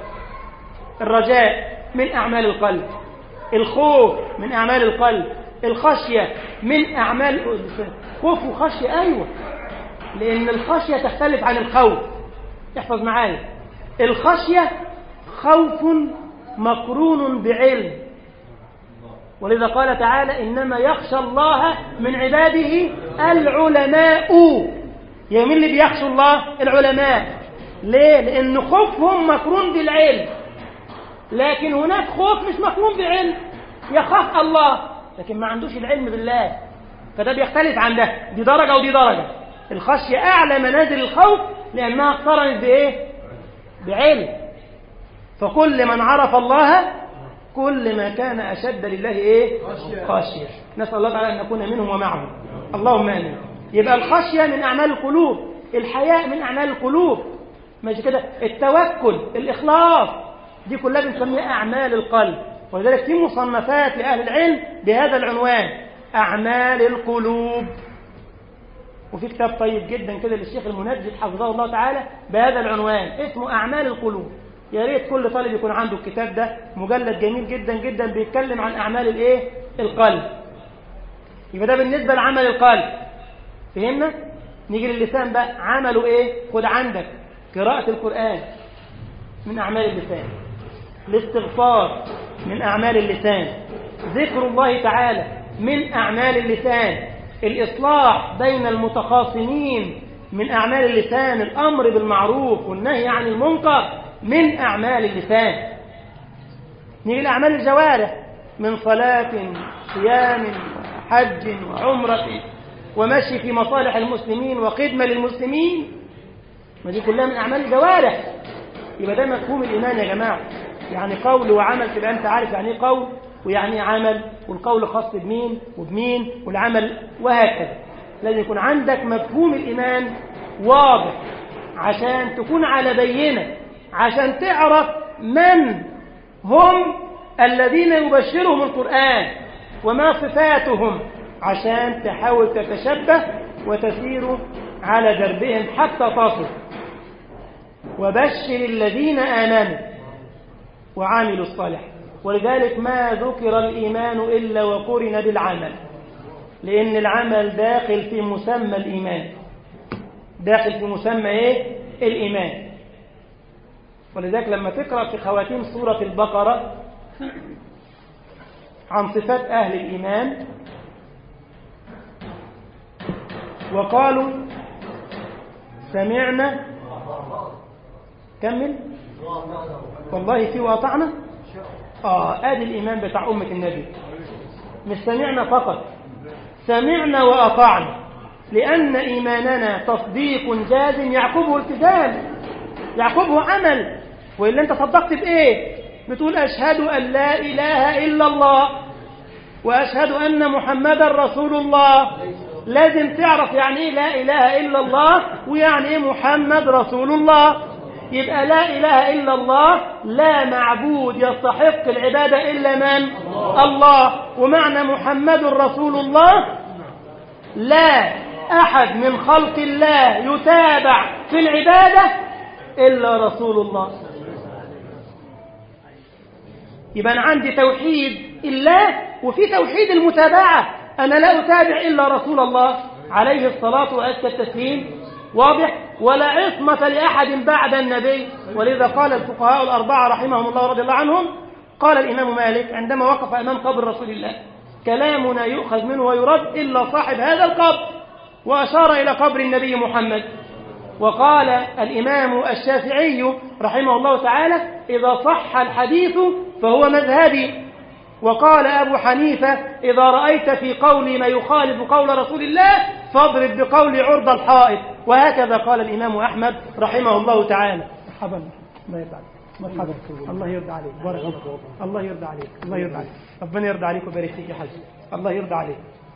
الرجاء من أعمال القلب الخوف من أعمال القلب الخشية من أعمال خوف وخشية أيوة لأن الخشية تختلف عن الخوف احفظ معايا الخشية خوف مقرون بعلم ولذا قال تعالى إنما يخشى الله من عباده العلماء يعني مين اللي بيخشوا الله العلماء ليه لأن خوفهم مقرون بالعلم لكن هناك خوف مش مقرون بعلم يخاف الله لكن ما عندوش العلم بالله فده بيختلف عن ده دي درجة ودي درجة الخشية أعلى منازل الخوف لأنها اقترنت بإيه بعلم فكل من عرف الله كل ما كان أشد لله إيه خشية نسأل الله تعالى أن نكون منهم ومعهم اللهم آمين يبقى الخشية من أعمال القلوب الحياء من أعمال القلوب ماشي كده التوكل الإخلاص دي كلها بنسميها أعمال القلب ولذلك في مصنفات لأهل العلم بهذا العنوان أعمال القلوب وفي كتاب طيب جدا كده للشيخ المنجد حفظه الله تعالى بهذا العنوان اسمه أعمال القلوب يا ريت كل طالب يكون عنده الكتاب ده مجلد جميل جدا جدا بيتكلم عن أعمال الايه القلب يبقى ده بالنسبة لعمل القلب فهمنا نيجي للسان بقى عمله ايه خد عندك قراءة القرآن من أعمال اللسان الاستغفار من أعمال اللسان ذكر الله تعالى من أعمال اللسان الإصلاح بين المتخاصمين من أعمال اللسان الأمر بالمعروف والنهي عن المنكر من أعمال اللسان نيجي لأعمال الجوارح من صلاة صيام حج وعمرة ومشي في مصالح المسلمين وخدمة للمسلمين ما دي كلها من أعمال الجوارح يبقى ده مفهوم الإيمان يا جماعة يعني قول وعمل تبقى أنت عارف يعني إيه قول ويعني إيه عمل والقول خاص بمين وبمين والعمل وهكذا لازم يكون عندك مفهوم الإيمان واضح عشان تكون على بينة عشان تعرف من هم الذين يبشرهم القرآن وما صفاتهم عشان تحاول تتشبه وتسير على دربهم حتى تصل وبشر الذين آمنوا وعملوا الصالحات ولذلك ما ذكر الإيمان إلا وقرن بالعمل لأن العمل داخل في مسمى الإيمان داخل في مسمى إيه؟ الإيمان ولذلك لما تقرأ في خواتيم سورة البقرة عن صفات أهل الإيمان وقالوا سمعنا كمل والله في واطعنا آه آدي الإيمان بتاع أمة النبي مش سمعنا فقط سمعنا وأطعنا لأن إيماننا تصديق جازم يعقبه التزام يعقبه عمل وإلا أنت صدقت بإيه بتقول أشهد أن لا إله إلا الله وأشهد أن محمدا رسول الله لازم تعرف يعني إيه لا إله إلا الله ويعني إيه محمد رسول الله يبقى لا إله إلا الله لا معبود يستحق العبادة إلا من الله ومعنى محمد رسول الله لا أحد من خلق الله يتابع في العبادة إلا رسول الله يبقى أنا عندي توحيد الله وفي توحيد المتابعة أنا لا أتابع إلا رسول الله عليه الصلاة وأزكى التسليم واضح ولا عصمة لأحد بعد النبي ولذا قال الفقهاء الأربعة رحمهم الله ورضي الله عنهم قال الإمام مالك عندما وقف أمام قبر رسول الله كلامنا يؤخذ منه ويرد إلا صاحب هذا القبر وأشار إلى قبر النبي محمد وقال الإمام الشافعي رحمه الله تعالى إذا صح الحديث فهو مذهبي وقال أبو حنيفة إذا رأيت في قولي ما يخالف قول رسول الله فاضرب بقول عرض الحائط وهكذا قال الإمام أحمد رحمه الله تعالى مرحبا الله يرضى عليك مرحبا الله يرضى عليك بارك الله الله يرضى عليك الله يرضى عليك ربنا يرضى عليك ويبارك فيك يا حاج الله يرضى عليك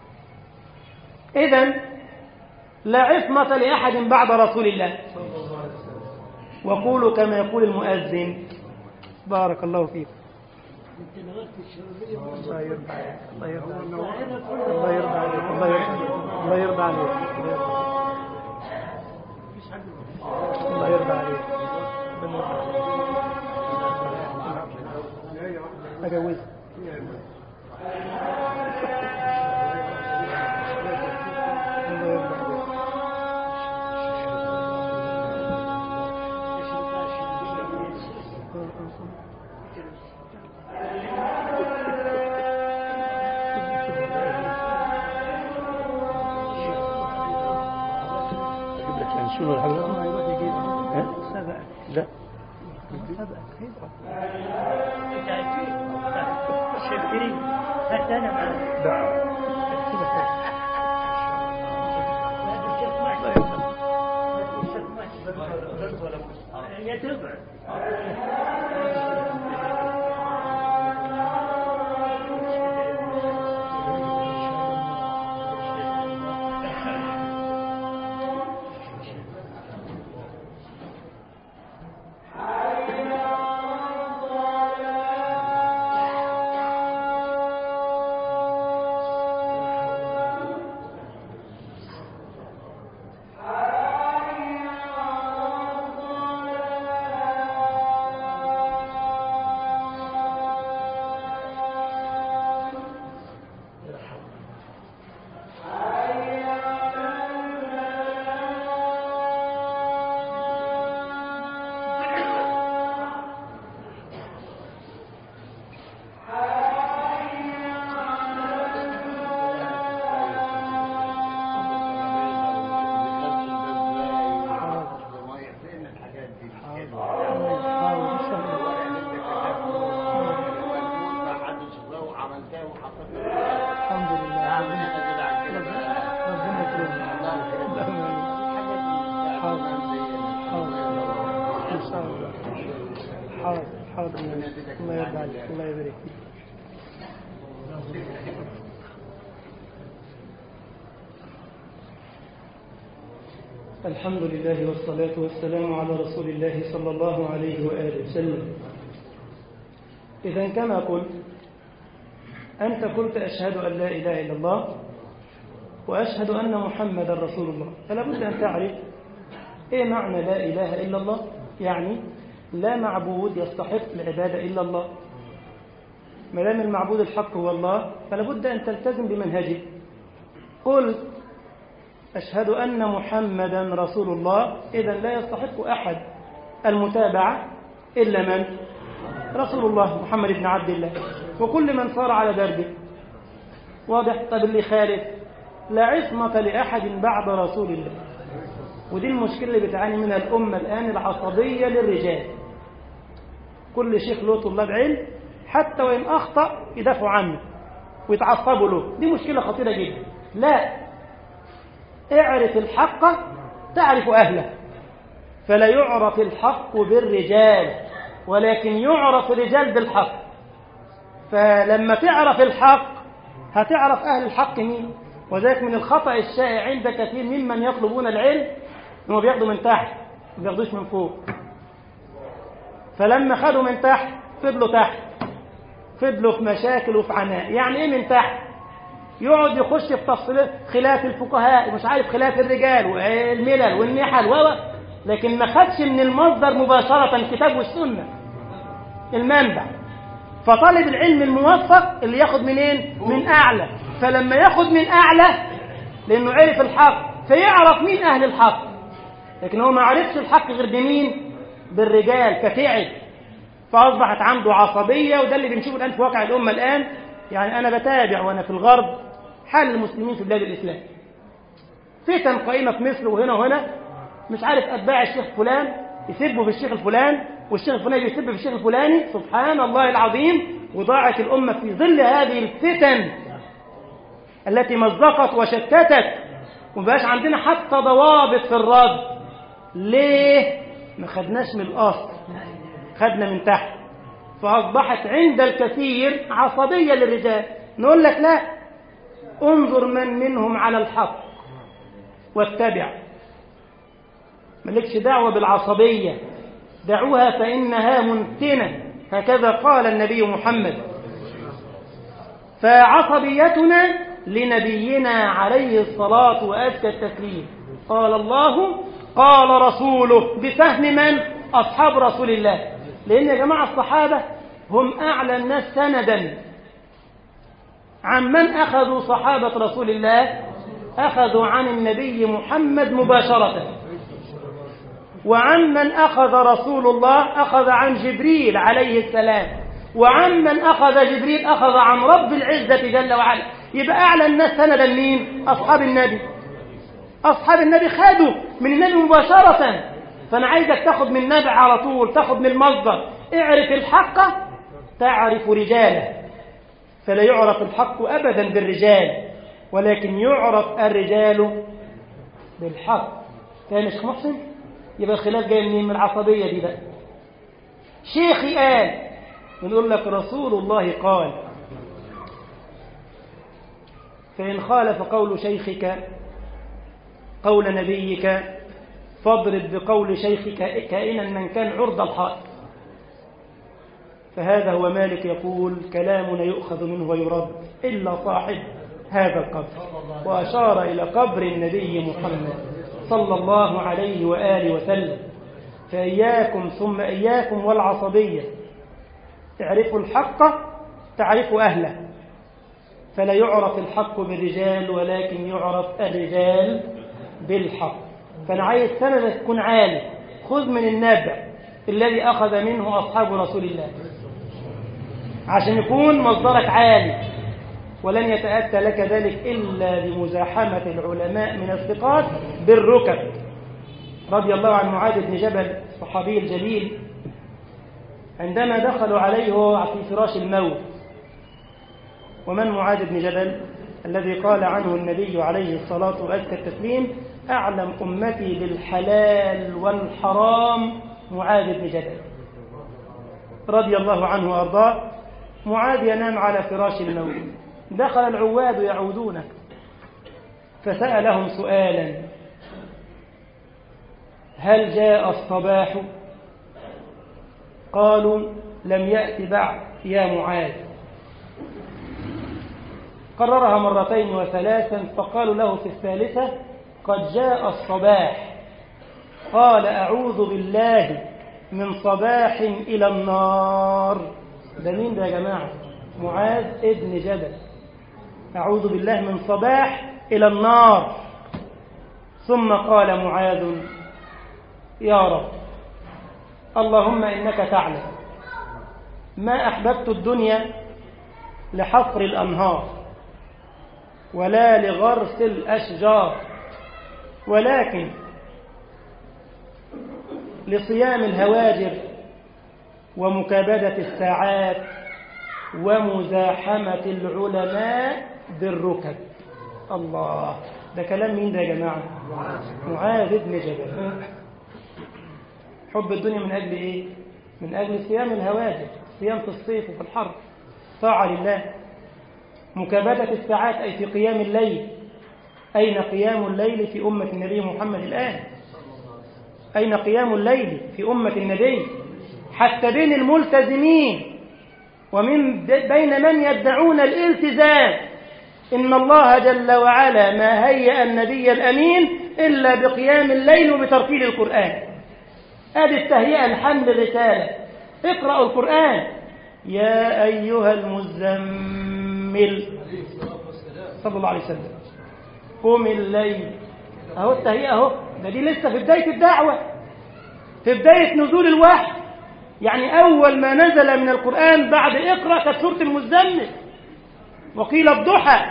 إذا لا عصمة لأحد بعد رسول الله وقولوا كما يقول المؤذن بارك الله فيك الله يرضى عليك الله يرضى عليك الله يرضى عليك الله يرضى عليك الله يرضى عليك أجوز الله يرضى عليك اجيب لك ينسون الحلقه ما يروح يجيب ها؟ سبقك لا سبقك هيبقى شكرين حتى أنا معك لا يتبع الحمد لله ربنا يكرمك حاضر حاضر إن شاء الله حاضر حاضر الله يرضى عليك الله يبارك فيك الحمد لله والصلاة والسلام على رسول الله صلى الله عليه وآله وسلم إذا كما قلت أنت قلت أشهد أن لا إله إلا الله وأشهد أن محمدا رسول الله فلا بد أن تعرف إيه معنى لا إله إلا الله يعني لا معبود يستحق العبادة إلا الله ما دام المعبود الحق هو الله فلا بد أن تلتزم بمنهجه قل أشهد أن محمدا رسول الله إذا لا يستحق أحد المتابعة إلا من رسول الله محمد بن عبد الله وكل من صار على دربه واضح طب اللي خالف لا عصمة لأحد بعد رسول الله ودي المشكلة اللي بتعاني منها الأمة الآن العصبية للرجال كل شيخ له طلاب علم حتى وإن أخطأ يدافعوا عنه ويتعصبوا له دي مشكلة خطيرة جدا لا اعرف الحق تعرف أهله فلا يعرف الحق بالرجال ولكن يعرف الرجال بالحق فلما تعرف الحق هتعرف أهل الحق مين وذلك من الخطأ الشائع عند كثير ممن يطلبون العلم هم بياخدوا من تحت ما بياخدوش من فوق فلما خدوا من تحت فضلوا تحت فضلوا في مشاكل وفي عناء يعني ايه من تحت يقعد يخش في تفصيل خلاف الفقهاء ومش عارف خلاف الرجال والملل والنحل و لكن ما خدش من المصدر مباشرة الكتاب والسنة المنبع فطالب العلم الموفق اللي ياخد منين من أعلى فلما ياخد من أعلى لأنه عرف الحق فيعرف مين أهل الحق لكن هو ما عرفش الحق غير بمين بالرجال فتعب فأصبحت عنده عصبية وده اللي بنشوفه الآن في واقع الأمة الآن يعني أنا بتابع وأنا في الغرب حال المسلمين في بلاد الإسلام فتن قائمة في مصر وهنا وهنا مش عارف أتباع الشيخ فلان يسبوا في الشيخ الفلان والشيخ الفلاني يسب في الشيخ الفلاني سبحان الله العظيم وضاعت الأمة في ظل هذه الفتن التي مزقت وشتتت ومبقاش عندنا حتى ضوابط في الرد ليه ما خدناش من الأصل خدنا من تحت فأصبحت عند الكثير عصبية للرجال نقول لك لا انظر من منهم على الحق واتبع ملكش دعوة بالعصبية دعوها فإنها منتنة هكذا قال النبي محمد فعصبيتنا لنبينا عليه الصلاة وأزكى التسليم قال الله قال رسوله بفهم من أصحاب رسول الله لأن يا جماعة الصحابة هم أعلى الناس سندا عن من أخذوا صحابة رسول الله أخذوا عن النبي محمد مباشرة وعن من أخذ رسول الله أخذ عن جبريل عليه السلام وعن من أخذ جبريل أخذ عن رب العزة جل وعلا يبقى أعلى الناس سندا مين أصحاب النبي أصحاب النبي خدوا من النبي مباشرة فأنا عايزك تاخد من النبي على طول تاخد من المصدر اعرف الحق تعرف رجاله فلا يعرف الحق أبدا بالرجال ولكن يعرف الرجال بالحق فاهم يا شيخ محسن يبقى الخلاف جاي منين من العصبية دي بقى شيخي قال ونقول لك رسول الله قال فإن خالف قول شيخك قول نبيك فاضرب بقول شيخك كائنا من كان عرض الحائط فهذا هو مالك يقول كلامنا يؤخذ منه ويرد إلا صاحب هذا القبر وأشار إلى قبر النبي محمد صلى الله عليه وآله وسلم فإياكم ثم إياكم والعصبية تعرفوا الحق تعرفوا أهله فلا يعرف الحق بالرجال ولكن يعرف الرجال بالحق فأنا عايز سندك تكون عالي خذ من النبع الذي أخذ منه أصحاب رسول الله عشان يكون مصدرك عالي ولن يتأتى لك ذلك إلا بمزاحمة العلماء من الثقات بالركب رضي الله عن معاذ بن جبل الصحابي الجليل عندما دخلوا عليه وهو في فراش الموت ومن معاذ بن جبل الذي قال عنه النبي عليه الصلاة وأزكى التسليم أعلم أمتي بالحلال والحرام معاذ بن جبل رضي الله عنه وأرضاه معاذ ينام على فراش الموت دخل العواد يعودونه فسألهم سؤالا هل جاء الصباح قالوا لم يأت بعد يا معاذ قررها مرتين وثلاثا فقالوا له في الثالثة قد جاء الصباح قال أعوذ بالله من صباح إلى النار ده مين ده يا جماعة معاذ ابن جبل أعوذ بالله من صباح إلى النار ثم قال معاذ يا رب اللهم إنك تعلم ما أحببت الدنيا لحفر الأنهار ولا لغرس الأشجار ولكن لصيام الهواجر ومكابدة الساعات ومزاحمة العلماء بالركب الله ده كلام مين ده يا جماعة معاذ بن جبل حب الدنيا من أجل إيه من أجل صيام الهواجر صيام في الصيف وفي الحر طاعة لله مكابدة الساعات أي في قيام الليل أين قيام الليل في أمة النبي محمد الآن أين قيام الليل في أمة النبي حتى بين الملتزمين ومن بين من يدعون الالتزام إن الله جل وعلا ما هيأ النبي الأمين إلا بقيام الليل وبترتيل القرآن هذه التهيئة الحمل الرسالة اقرأوا القرآن يا أيها المزمل صلى الله عليه وسلم قم الليل أهو التهيئة أهو ده دي لسه في بداية الدعوة في بداية نزول الوحي يعني أول ما نزل من القرآن بعد اقرأ كانت سورة المزمل وقيل الضحى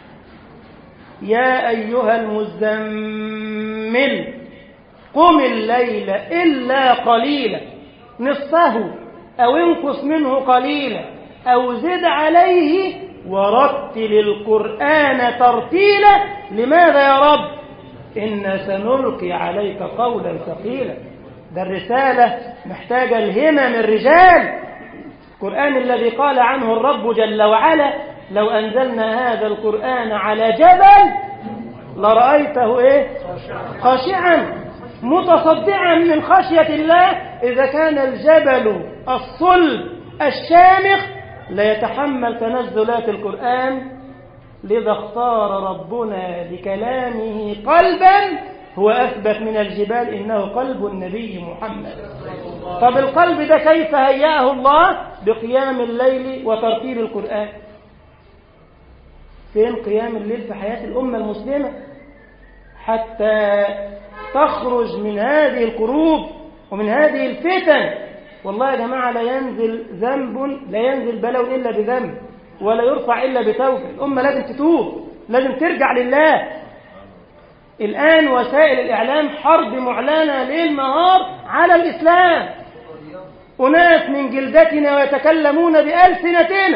يا أيها المزمل قم الليل إلا قليلا نصفه أو انقص منه قليلا أو زد عليه ورتل القرآن ترتيلا لماذا يا رب إن سنلقي عليك قولا ثقيلا ده الرسالة محتاجة الهمم الرجال القرآن الذي قال عنه الرب جل وعلا لو أنزلنا هذا القرآن على جبل لرأيته إيه خاشعا متصدعا من خشية الله إذا كان الجبل الصلب الشامخ ليتحمل تنزلات القرآن لذا اختار ربنا لكلامه قلبا هو أثبت من الجبال إنه قلب النبي محمد طب القلب ده كيف هيأه الله بقيام الليل وترتيل القرآن فين قيام الليل في حياة الأمة المسلمة حتى تخرج من هذه الكروب ومن هذه الفتن والله يا جماعة لا ينزل ذنب لا ينزل بلو إلا بذنب ولا يرفع إلا بتوبة الأمة لازم تتوب لازم ترجع لله الآن وسائل الإعلام حرب معلنة ليل نهار على الإسلام أناس من جلدتنا ويتكلمون بألسنتنا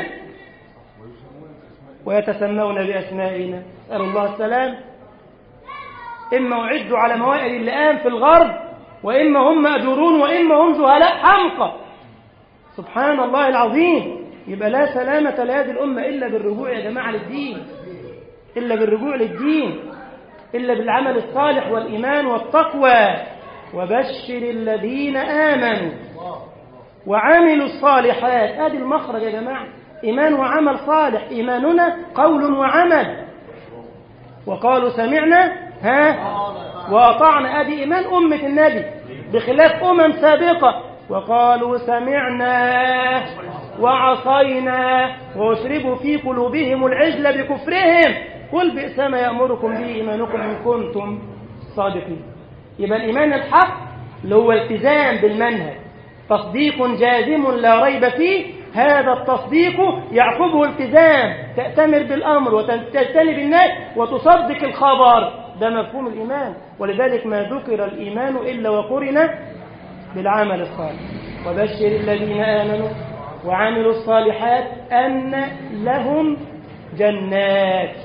ويتسمون بأسمائنا أسأل الله السلام إما أعدوا على موائد اللئام في الغرب وإما هم مأجورون وإما هم جهلاء حمقى سبحان الله العظيم يبقى لا سلامة لهذه الأمة إلا بالرجوع يا جماعة للدين إلا بالرجوع للدين إلا بالعمل الصالح والإيمان والتقوى وبشر الذين آمنوا وعملوا الصالحات هذه المخرج يا جماعة إيمان وعمل صالح إيماننا قول وعمل وقالوا سمعنا ها وأطعنا أدي إيمان أمة النبي بخلاف أمم سابقة وقالوا سمعنا وعصينا واشربوا في قلوبهم العجل بكفرهم قل بئس ما يأمركم به إيمانكم إن كنتم صادقين يبقى الإيمان الحق اللي هو التزام بالمنهج تصديق جازم لا ريب فيه هذا التصديق يعقبه التزام تأتمر بالأمر وتجتنب النهي وتصدق الخبر ده مفهوم الإيمان ولذلك ما ذكر الإيمان إلا وقرن بالعمل الصالح وبشر الذين آمنوا وعملوا الصالحات أن لهم جنات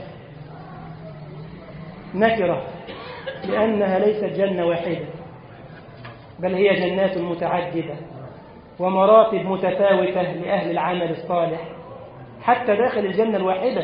نكرة لأنها ليست جنة واحدة بل هي جنات متعددة ومراتب متفاوتة لأهل العمل الصالح حتى داخل الجنة الواحدة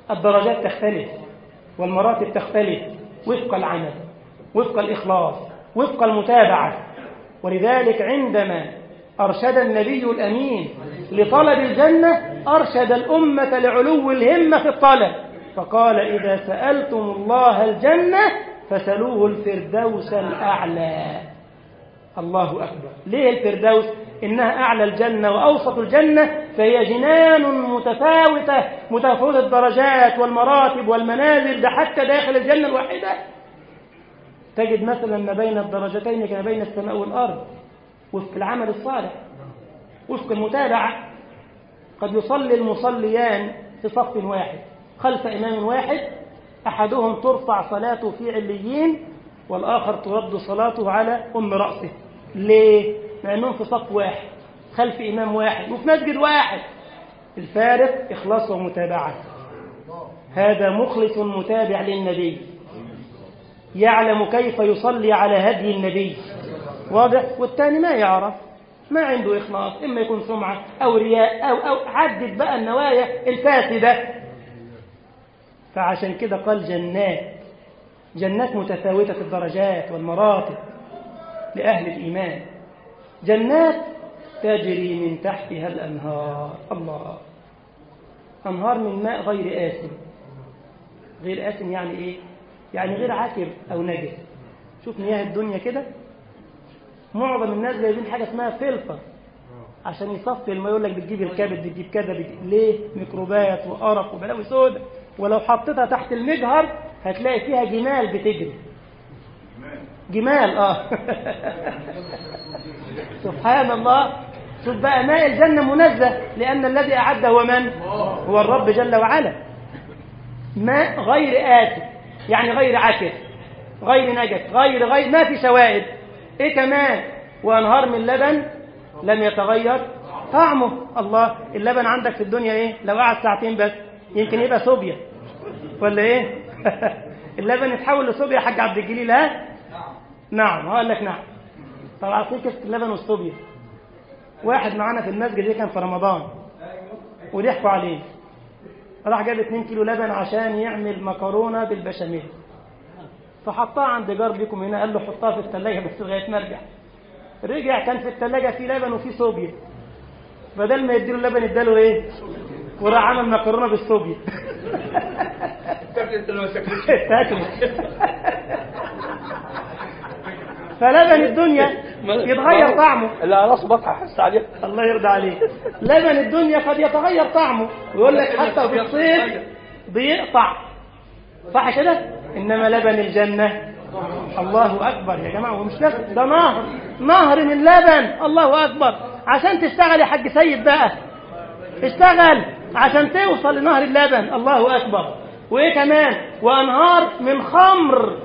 الدرجات تختلف والمراتب تختلف وفق العمل وفق الإخلاص وفق المتابعة ولذلك عندما أرشد النبي الأمين لطلب الجنة أرشد الأمة لعلو الهمة في الطلب فقال إذا سألتم الله الجنة فسلوه الفردوس الأعلى الله أكبر ليه الفردوس إنها أعلى الجنة وأوسط الجنة فهي جنان متفاوتة متفاوتة الدرجات والمراتب والمنازل ده حتى داخل الجنة الواحدة تجد مثلا ما بين الدرجتين كما بين السماء والأرض وفق العمل الصالح وفق المتابعة قد يصلي المصليان في صف واحد خلف إمام واحد أحدهم ترفع صلاته في عليين والآخر ترد صلاته على أم رأسه ليه؟ مع أنهم في صف واحد خلف إمام واحد وفي مسجد واحد الفارق إخلاص ومتابعة هذا مخلص متابع للنبي يعلم كيف يصلي على هدي النبي واضح والتاني ما يعرف ما عنده إخلاص إما يكون سمعة أو رياء أو, أو عدد بقى النوايا الفاسدة فعشان كده قال جنات جنات متفاوتة الدرجات والمراتب لأهل الإيمان جنات تجري من تحتها الأنهار الله أنهار من ماء غير آسن غير آسن يعني إيه؟ يعني غير عكر أو نجس شوف مياه الدنيا كده معظم الناس جايبين حاجة اسمها فلتر عشان يصفي الماء يقول لك بتجيب الكبد بتجيب كذا بتجيب ليه ميكروبات وقرف وبلاوي سودة ولو حطيتها تحت المجهر هتلاقي فيها جمال بتجري جمال اه سبحان الله شوف بقى ماء الجنة منزه لأن الذي أعده هو من؟ هو الرب جل وعلا ماء غير آسف يعني غير عكر غير نجس غير غير ما في شوائب ايه كمان وانهار من لبن لم يتغير طعمه الله اللبن عندك في الدنيا ايه لو قعد ساعتين بس يمكن يبقى صوبيا ولا ايه اللبن يتحول لصوبيا يا حاج عبد الجليل ها نعم هقول لك نعم طبعا في كيس اللبن والصوبيا واحد معانا في المسجد كان في رمضان وضحكوا عليه راح جاب 2 كيلو لبن عشان يعمل مكرونه بالبشاميل فحطها عند جار لكم هنا قال له حطها في الثلاجه بس لغايه ما ارجع رجع كان في الثلاجه في لبن وفي صوبيا بدل ما يديله اللبن اداله ايه وراح عمل مكرونه بالصوبيا فلبن الدنيا يتغير طعمه لا راس بطح احس عليه الله يرضى عليه لبن الدنيا قد يتغير طعمه ويقول لك حتى في الصيف بيقطع صح كده انما لبن الجنه الله اكبر يا جماعه ومش بس ده نهر نهر من لبن الله اكبر عشان تشتغل يا حاج سيد بقى اشتغل عشان توصل لنهر اللبن الله اكبر وايه كمان وانهار من خمر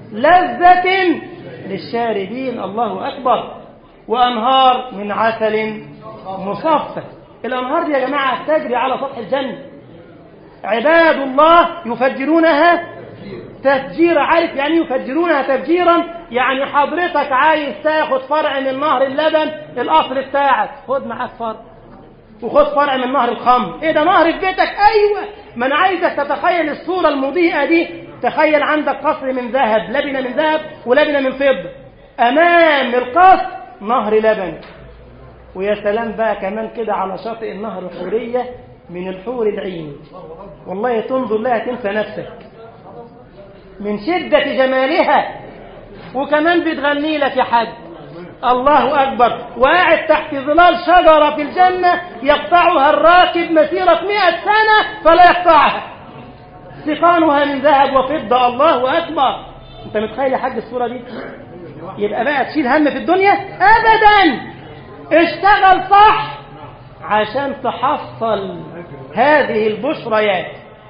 لذة للشاربين الله اكبر وانهار من عسل مصفى الانهار دي يا جماعه تجري على سطح الجنه عباد الله يفجرونها تفجير عارف يعني يفجرونها تفجيرا يعني حضرتك عايز تاخد فرع من نهر اللبن القصر بتاعك خد معاك فرع وخد فرع من نهر الخمر ايه ده نهر في بيتك ايوه ما انا عايزك تتخيل الصوره المضيئه دي تخيل عندك قصر من ذهب لبنه من ذهب ولبنه من فضه امام القصر نهر لبن ويا سلام بقى كمان كده على شاطئ النهر حوريه من الحور العين والله تنظر لها تنسى نفسك من شدة جمالها وكمان بتغني لك يا حاج الله أكبر وقاعد تحت ظلال شجرة في الجنة يقطعها الراكب مسيرة مئة سنة فلا يقطعها سقانها من ذهب وفضة الله أكبر أنت متخيل يا حاج الصورة دي يبقى بقى تشيل هم في الدنيا أبدا اشتغل صح عشان تحصل هذه البشريات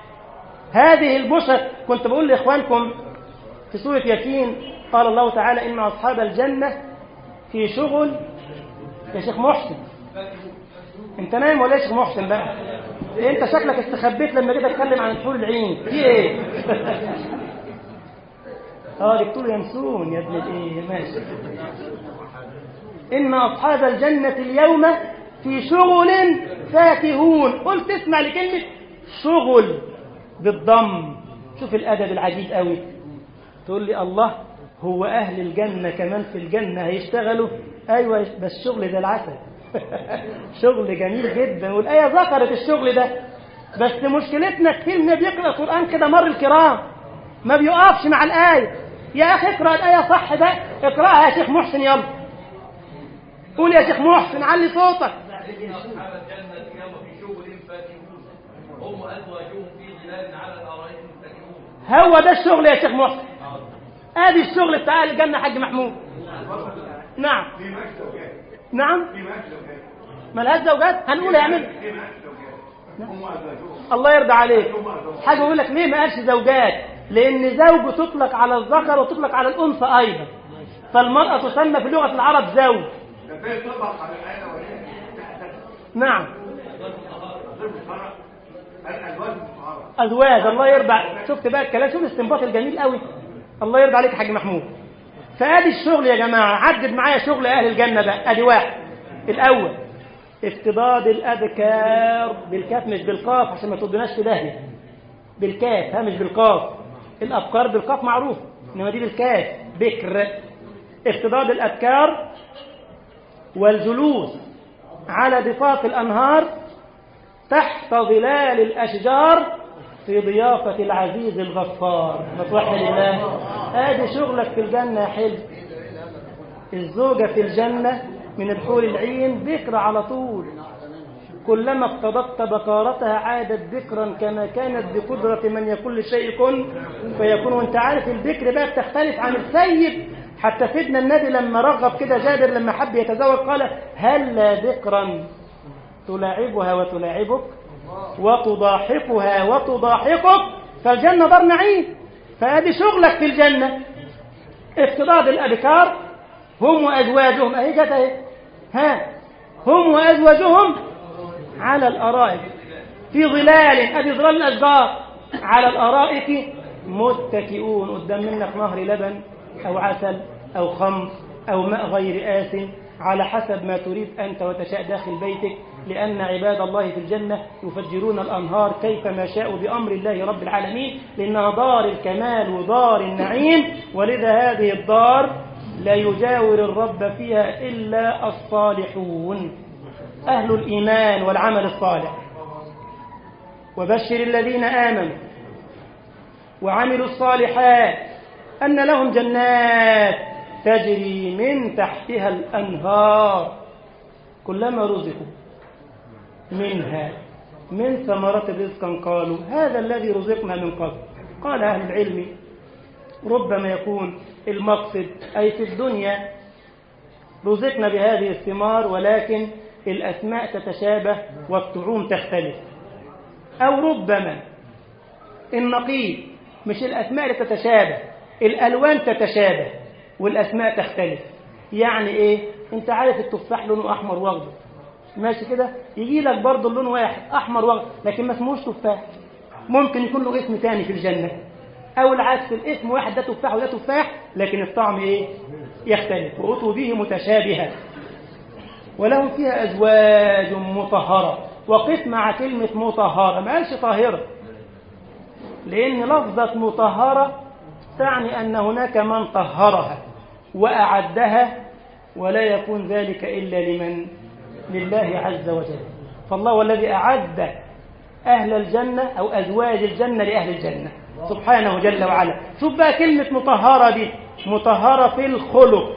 هذه البشر كنت بقول لإخوانكم في سورة ياسين قال الله تعالى إن أصحاب الجنة في شغل يا شيخ محسن انت نايم ولا يا شيخ محسن بقى إيه انت شكلك استخبيت لما جيت اتكلم عن الحور العين في ايه اه دكتور ينسون يا ابن الايه ماشي ان اصحاب الجنه اليوم في شغل فاكهون قلت اسمع لكلمه شغل بالضم شوف الادب العجيب قوي تقول لي الله هو أهل الجنة كمان في الجنة هيشتغلوا أيوة بس شغل ده العسل شغل جميل جدا والآية ذكرت الشغل ده بس مشكلتنا كتير إنه بيقرأ القرآن كده مر الكرام ما بيقفش مع الآية يا أخي اقرأ الآية صح ده اقرأها يا شيخ محسن يلا قول يا شيخ محسن علي صوتك أصحاب الجنة يوم في شغل فاكهون هم أزواجهم في ظلال على الأرائك متكئون هو ده الشغل يا شيخ محسن ادي الشغل بتاع أهل الجنة حاج محمود نعم في معاش زوجات نعم في معاش زوجات ملهاش زوجات هنقول يعمل في معاش زوجات هم ازواجهم الله يرضى عليك حاجة يقول لك ليه ما قالش زوجات لأن زوج تطلق على الذكر وتطلق على الأنثى أيضا فالمرأة تسمى في لغة العرب زوج ده في طبق على الايه الاولانيه نعم غير مطهره الازواج مطهره أزواج الله يرضى شفت بقى الكلام شوف الاستنباط الجميل قوي الله يرضى عليك يا حاج محمود فادي الشغل يا جماعة عدد معايا شغل أهل الجنة بقى ادي واحد الأول افتضاد الأذكار بالكاف مش بالقاف عشان ما تودناش في داهية بالكاف ها مش بالقاف الأبكار بالقاف معروف إنما دي بالكاف بكر افتضاد الأذكار والجلوس على ضفاف الأنهار تحت ظلال الأشجار في ضيافة العزيز الغفار متوحد الله ادي شغلك في الجنة يا حلو الزوجة في الجنة من الحور العين ذكر على طول كلما افتضت بكارتها عادت ذكرا كما كانت بقدرة من يكون لشيء كن فيكون وانت عارف الذكر بقى بتختلف عن السيد حتى سيدنا النبي لما رغب كده جابر لما حب يتزوج قال هل ذكرا تلاعبها وتلاعبك وتضاحكها وتضاحكك فالجنة دار نعيم فهذه شغلك في الجنة افتضاد الأبكار هم وأزواجهم أهي جت أهي ها هم وأزواجهم على الأرائك في ظلال أدي ظلال الأشجار على الأرائك متكئون قدام منك نهر لبن أو عسل أو خمر أو ماء غير آس على حسب ما تريد أنت وتشاء داخل بيتك لأن عباد الله في الجنة يفجرون الأنهار كيفما شاءوا بأمر الله رب العالمين لأنها دار الكمال ودار النعيم ولذا هذه الدار لا يجاور الرب فيها إلا الصالحون أهل الإيمان والعمل الصالح وبشر الذين آمنوا وعملوا الصالحات أن لهم جنات تجري من تحتها الأنهار كلما رزقوا منها من ثمرات رزقا قالوا هذا الذي رزقنا من قبل قال أهل العلم ربما يكون المقصد أي في الدنيا رزقنا بهذه الثمار ولكن الأسماء تتشابه والطعوم تختلف أو ربما النقيض مش الأسماء اللي تتشابه الألوان تتشابه والأسماء تختلف يعني إيه أنت عارف التفاح لونه أحمر واخضر ماشي كده يجي لك برضه اللون واحد أحمر واخضر لكن ما اسموش تفاح ممكن يكون له اسم تاني في الجنة أو العكس الاسم واحد ده تفاح وده تفاح لكن الطعم إيه يختلف وأتوا به متشابها ولهم فيها أزواج مطهرة وقف مع كلمة مطهرة ما قالش طاهرة لأن لفظة مطهرة تعني أن هناك من طهرها وأعدها ولا يكون ذلك إلا لمن لله عز وجل فالله هو الذي أعد أهل الجنة أو أزواج الجنة لأهل الجنة سبحانه جل وعلا شوف بقى كلمة مطهرة دي مطهرة في الخلق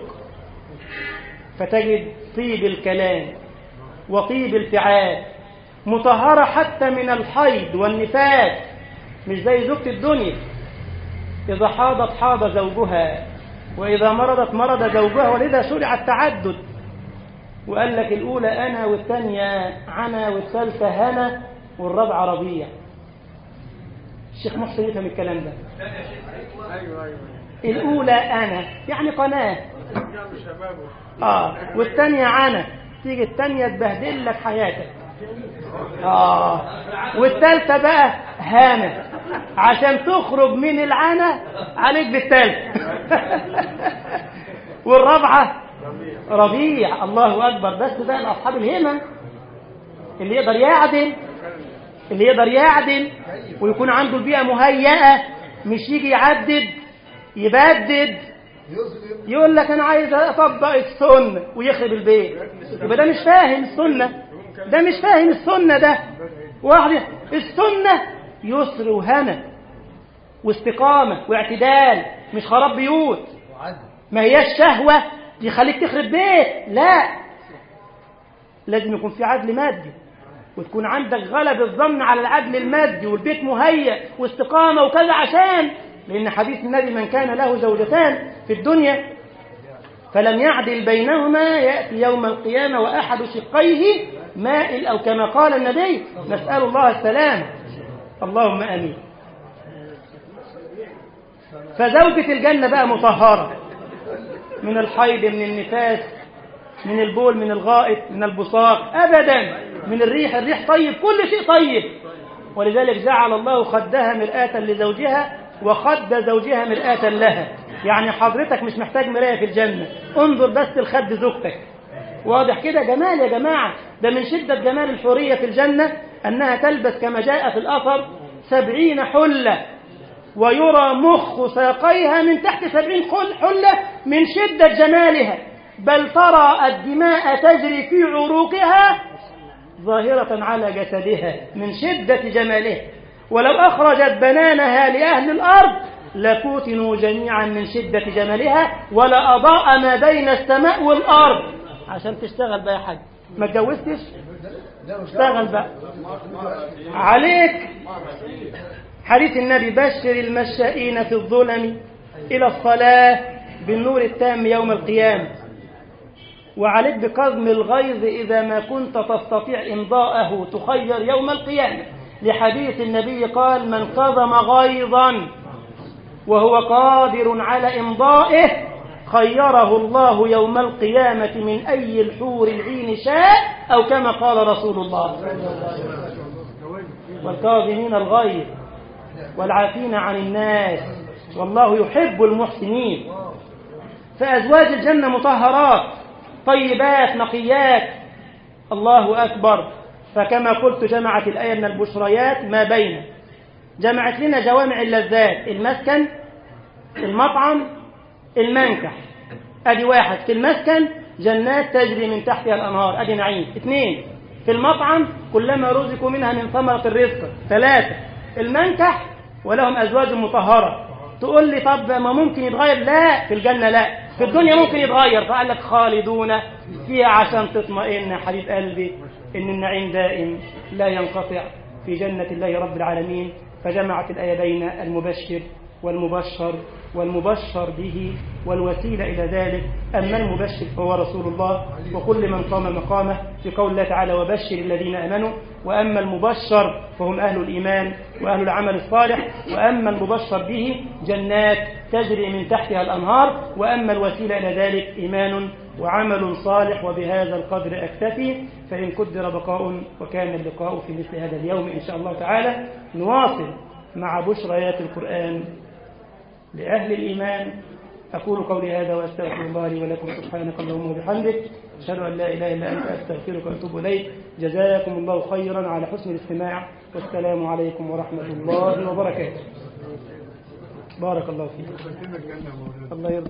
فتجد طيب الكلام وطيب الفعال مطهرة حتى من الحيض والنفاس مش زي زوجة الدنيا إذا حاضت حاض زوجها وإذا مرضت مرض زوجها ولذا شرع التعدد وقال لك الأولى أنا والثانية عنا والثالثة هنا والرابعة ربيع الشيخ محسن يفهم الكلام ده ايوه ايوه الأولى أنا يعني قناة جنب شبابه آه والثانية عنا تيجي الثانية تبهدل لك حياتك آه والثالثة بقى هانة عشان تخرج من العنا عليك بالثالثة والرابعة ربيع الله أكبر بس بقى لأصحاب الهمم اللي يقدر يعدل اللي يقدر يعدل ويكون عنده البيئة مهيئة مش يجي يعدد يبدد يقول لك انا عايز اطبق السنه ويخرب البيت يبقى ده مش فاهم السنه ده مش فاهم السنه ده واحد السنه يسر وهنا واستقامه واعتدال مش خراب بيوت ما هياش شهوه يخليك تخرب بيت لا لازم يكون في عدل مادي وتكون عندك غلب الظن على العدل المادي والبيت مهيأ واستقامة وكذا عشان لأن حديث النبي من كان له زوجتان في الدنيا فلم يعدل بينهما يأتي يوم القيامة وأحد شقيه مائل أو كما قال النبي نسأل الله السلام اللهم آمين فزوجة الجنة بقى مطهرة من الحيض من النفاس من البول من الغائط من البصاق أبدا من الريح الريح طيب كل شيء طيب ولذلك جعل الله خدها مرآة لزوجها وخد زوجها مرآة لها يعني حضرتك مش محتاج مراية في الجنة انظر بس لخد زوجتك واضح كده جمال يا جماعة ده من شدة جمال الحورية في الجنة أنها تلبس كما جاء في الأثر سبعين حلة ويرى مخ ساقيها من تحت سبعين حلة من شدة جمالها بل ترى الدماء تجري في عروقها ظاهرة على جسدها من شدة جمالها ولو أخرجت بنانها لأهل الأرض لفتنوا جميعا من شدة جمالها ولا أضاء ما بين السماء والأرض عشان تشتغل بقى يا حاج ما اتجوزتش اشتغل بقى عليك حديث النبي بشر المشائين في الظلم إلى الصلاة بالنور التام يوم القيامة وعليك بكظم الغيظ إذا ما كنت تستطيع إمضاءه تخير يوم القيامة لحديث النبي قال من كظم غيظا وهو قادر على إمضائه خيره الله يوم القيامة من أي الحور العين شاء أو كما قال رسول الله والكاظمين الغيظ والعافين عن الناس والله يحب المحسنين فأزواج الجنة مطهرات طيبات نقيات الله أكبر فكما قلت جمعت الآية من البشريات ما بين جمعت لنا جوامع اللذات المسكن المطعم المنكح ادي واحد في المسكن جنات تجري من تحتها الانهار ادي نعيم اثنين في المطعم كلما رزقوا منها من ثمرة الرزق ثلاثة المنكح ولهم أزواج مطهرة تقول لي طب ما ممكن يتغير لا في الجنة لا في الدنيا ممكن يتغير فقال لك خالدون فيها عشان تطمئن حبيب قلبي إن النعيم دائم لا ينقطع في جنة الله رب العالمين فجمعت الآية بين المبشر والمبشر والمبشر به والوسيلة إلى ذلك أما المبشر فهو رسول الله وكل من قام مقامه في قول الله تعالى وبشر الذين آمنوا وأما المبشر فهم أهل الإيمان وأهل العمل الصالح وأما المبشر به جنات تجري من تحتها الأنهار وأما الوسيلة إلى ذلك إيمان وعمل صالح وبهذا القدر أكتفي فإن قدر بقاء وكان اللقاء في مثل هذا اليوم إن شاء الله تعالى نواصل مع بشريات القرآن لأهل الإيمان أقول قولي هذا وأستغفر الله لي ولكم سبحانك اللهم وبحمدك أشهد أن لا إله إلا أنت أستغفرك وأتوب إليك جزاكم الله خيرا على حسن الاستماع والسلام عليكم ورحمة الله وبركاته بارك الله فيك الله يرضى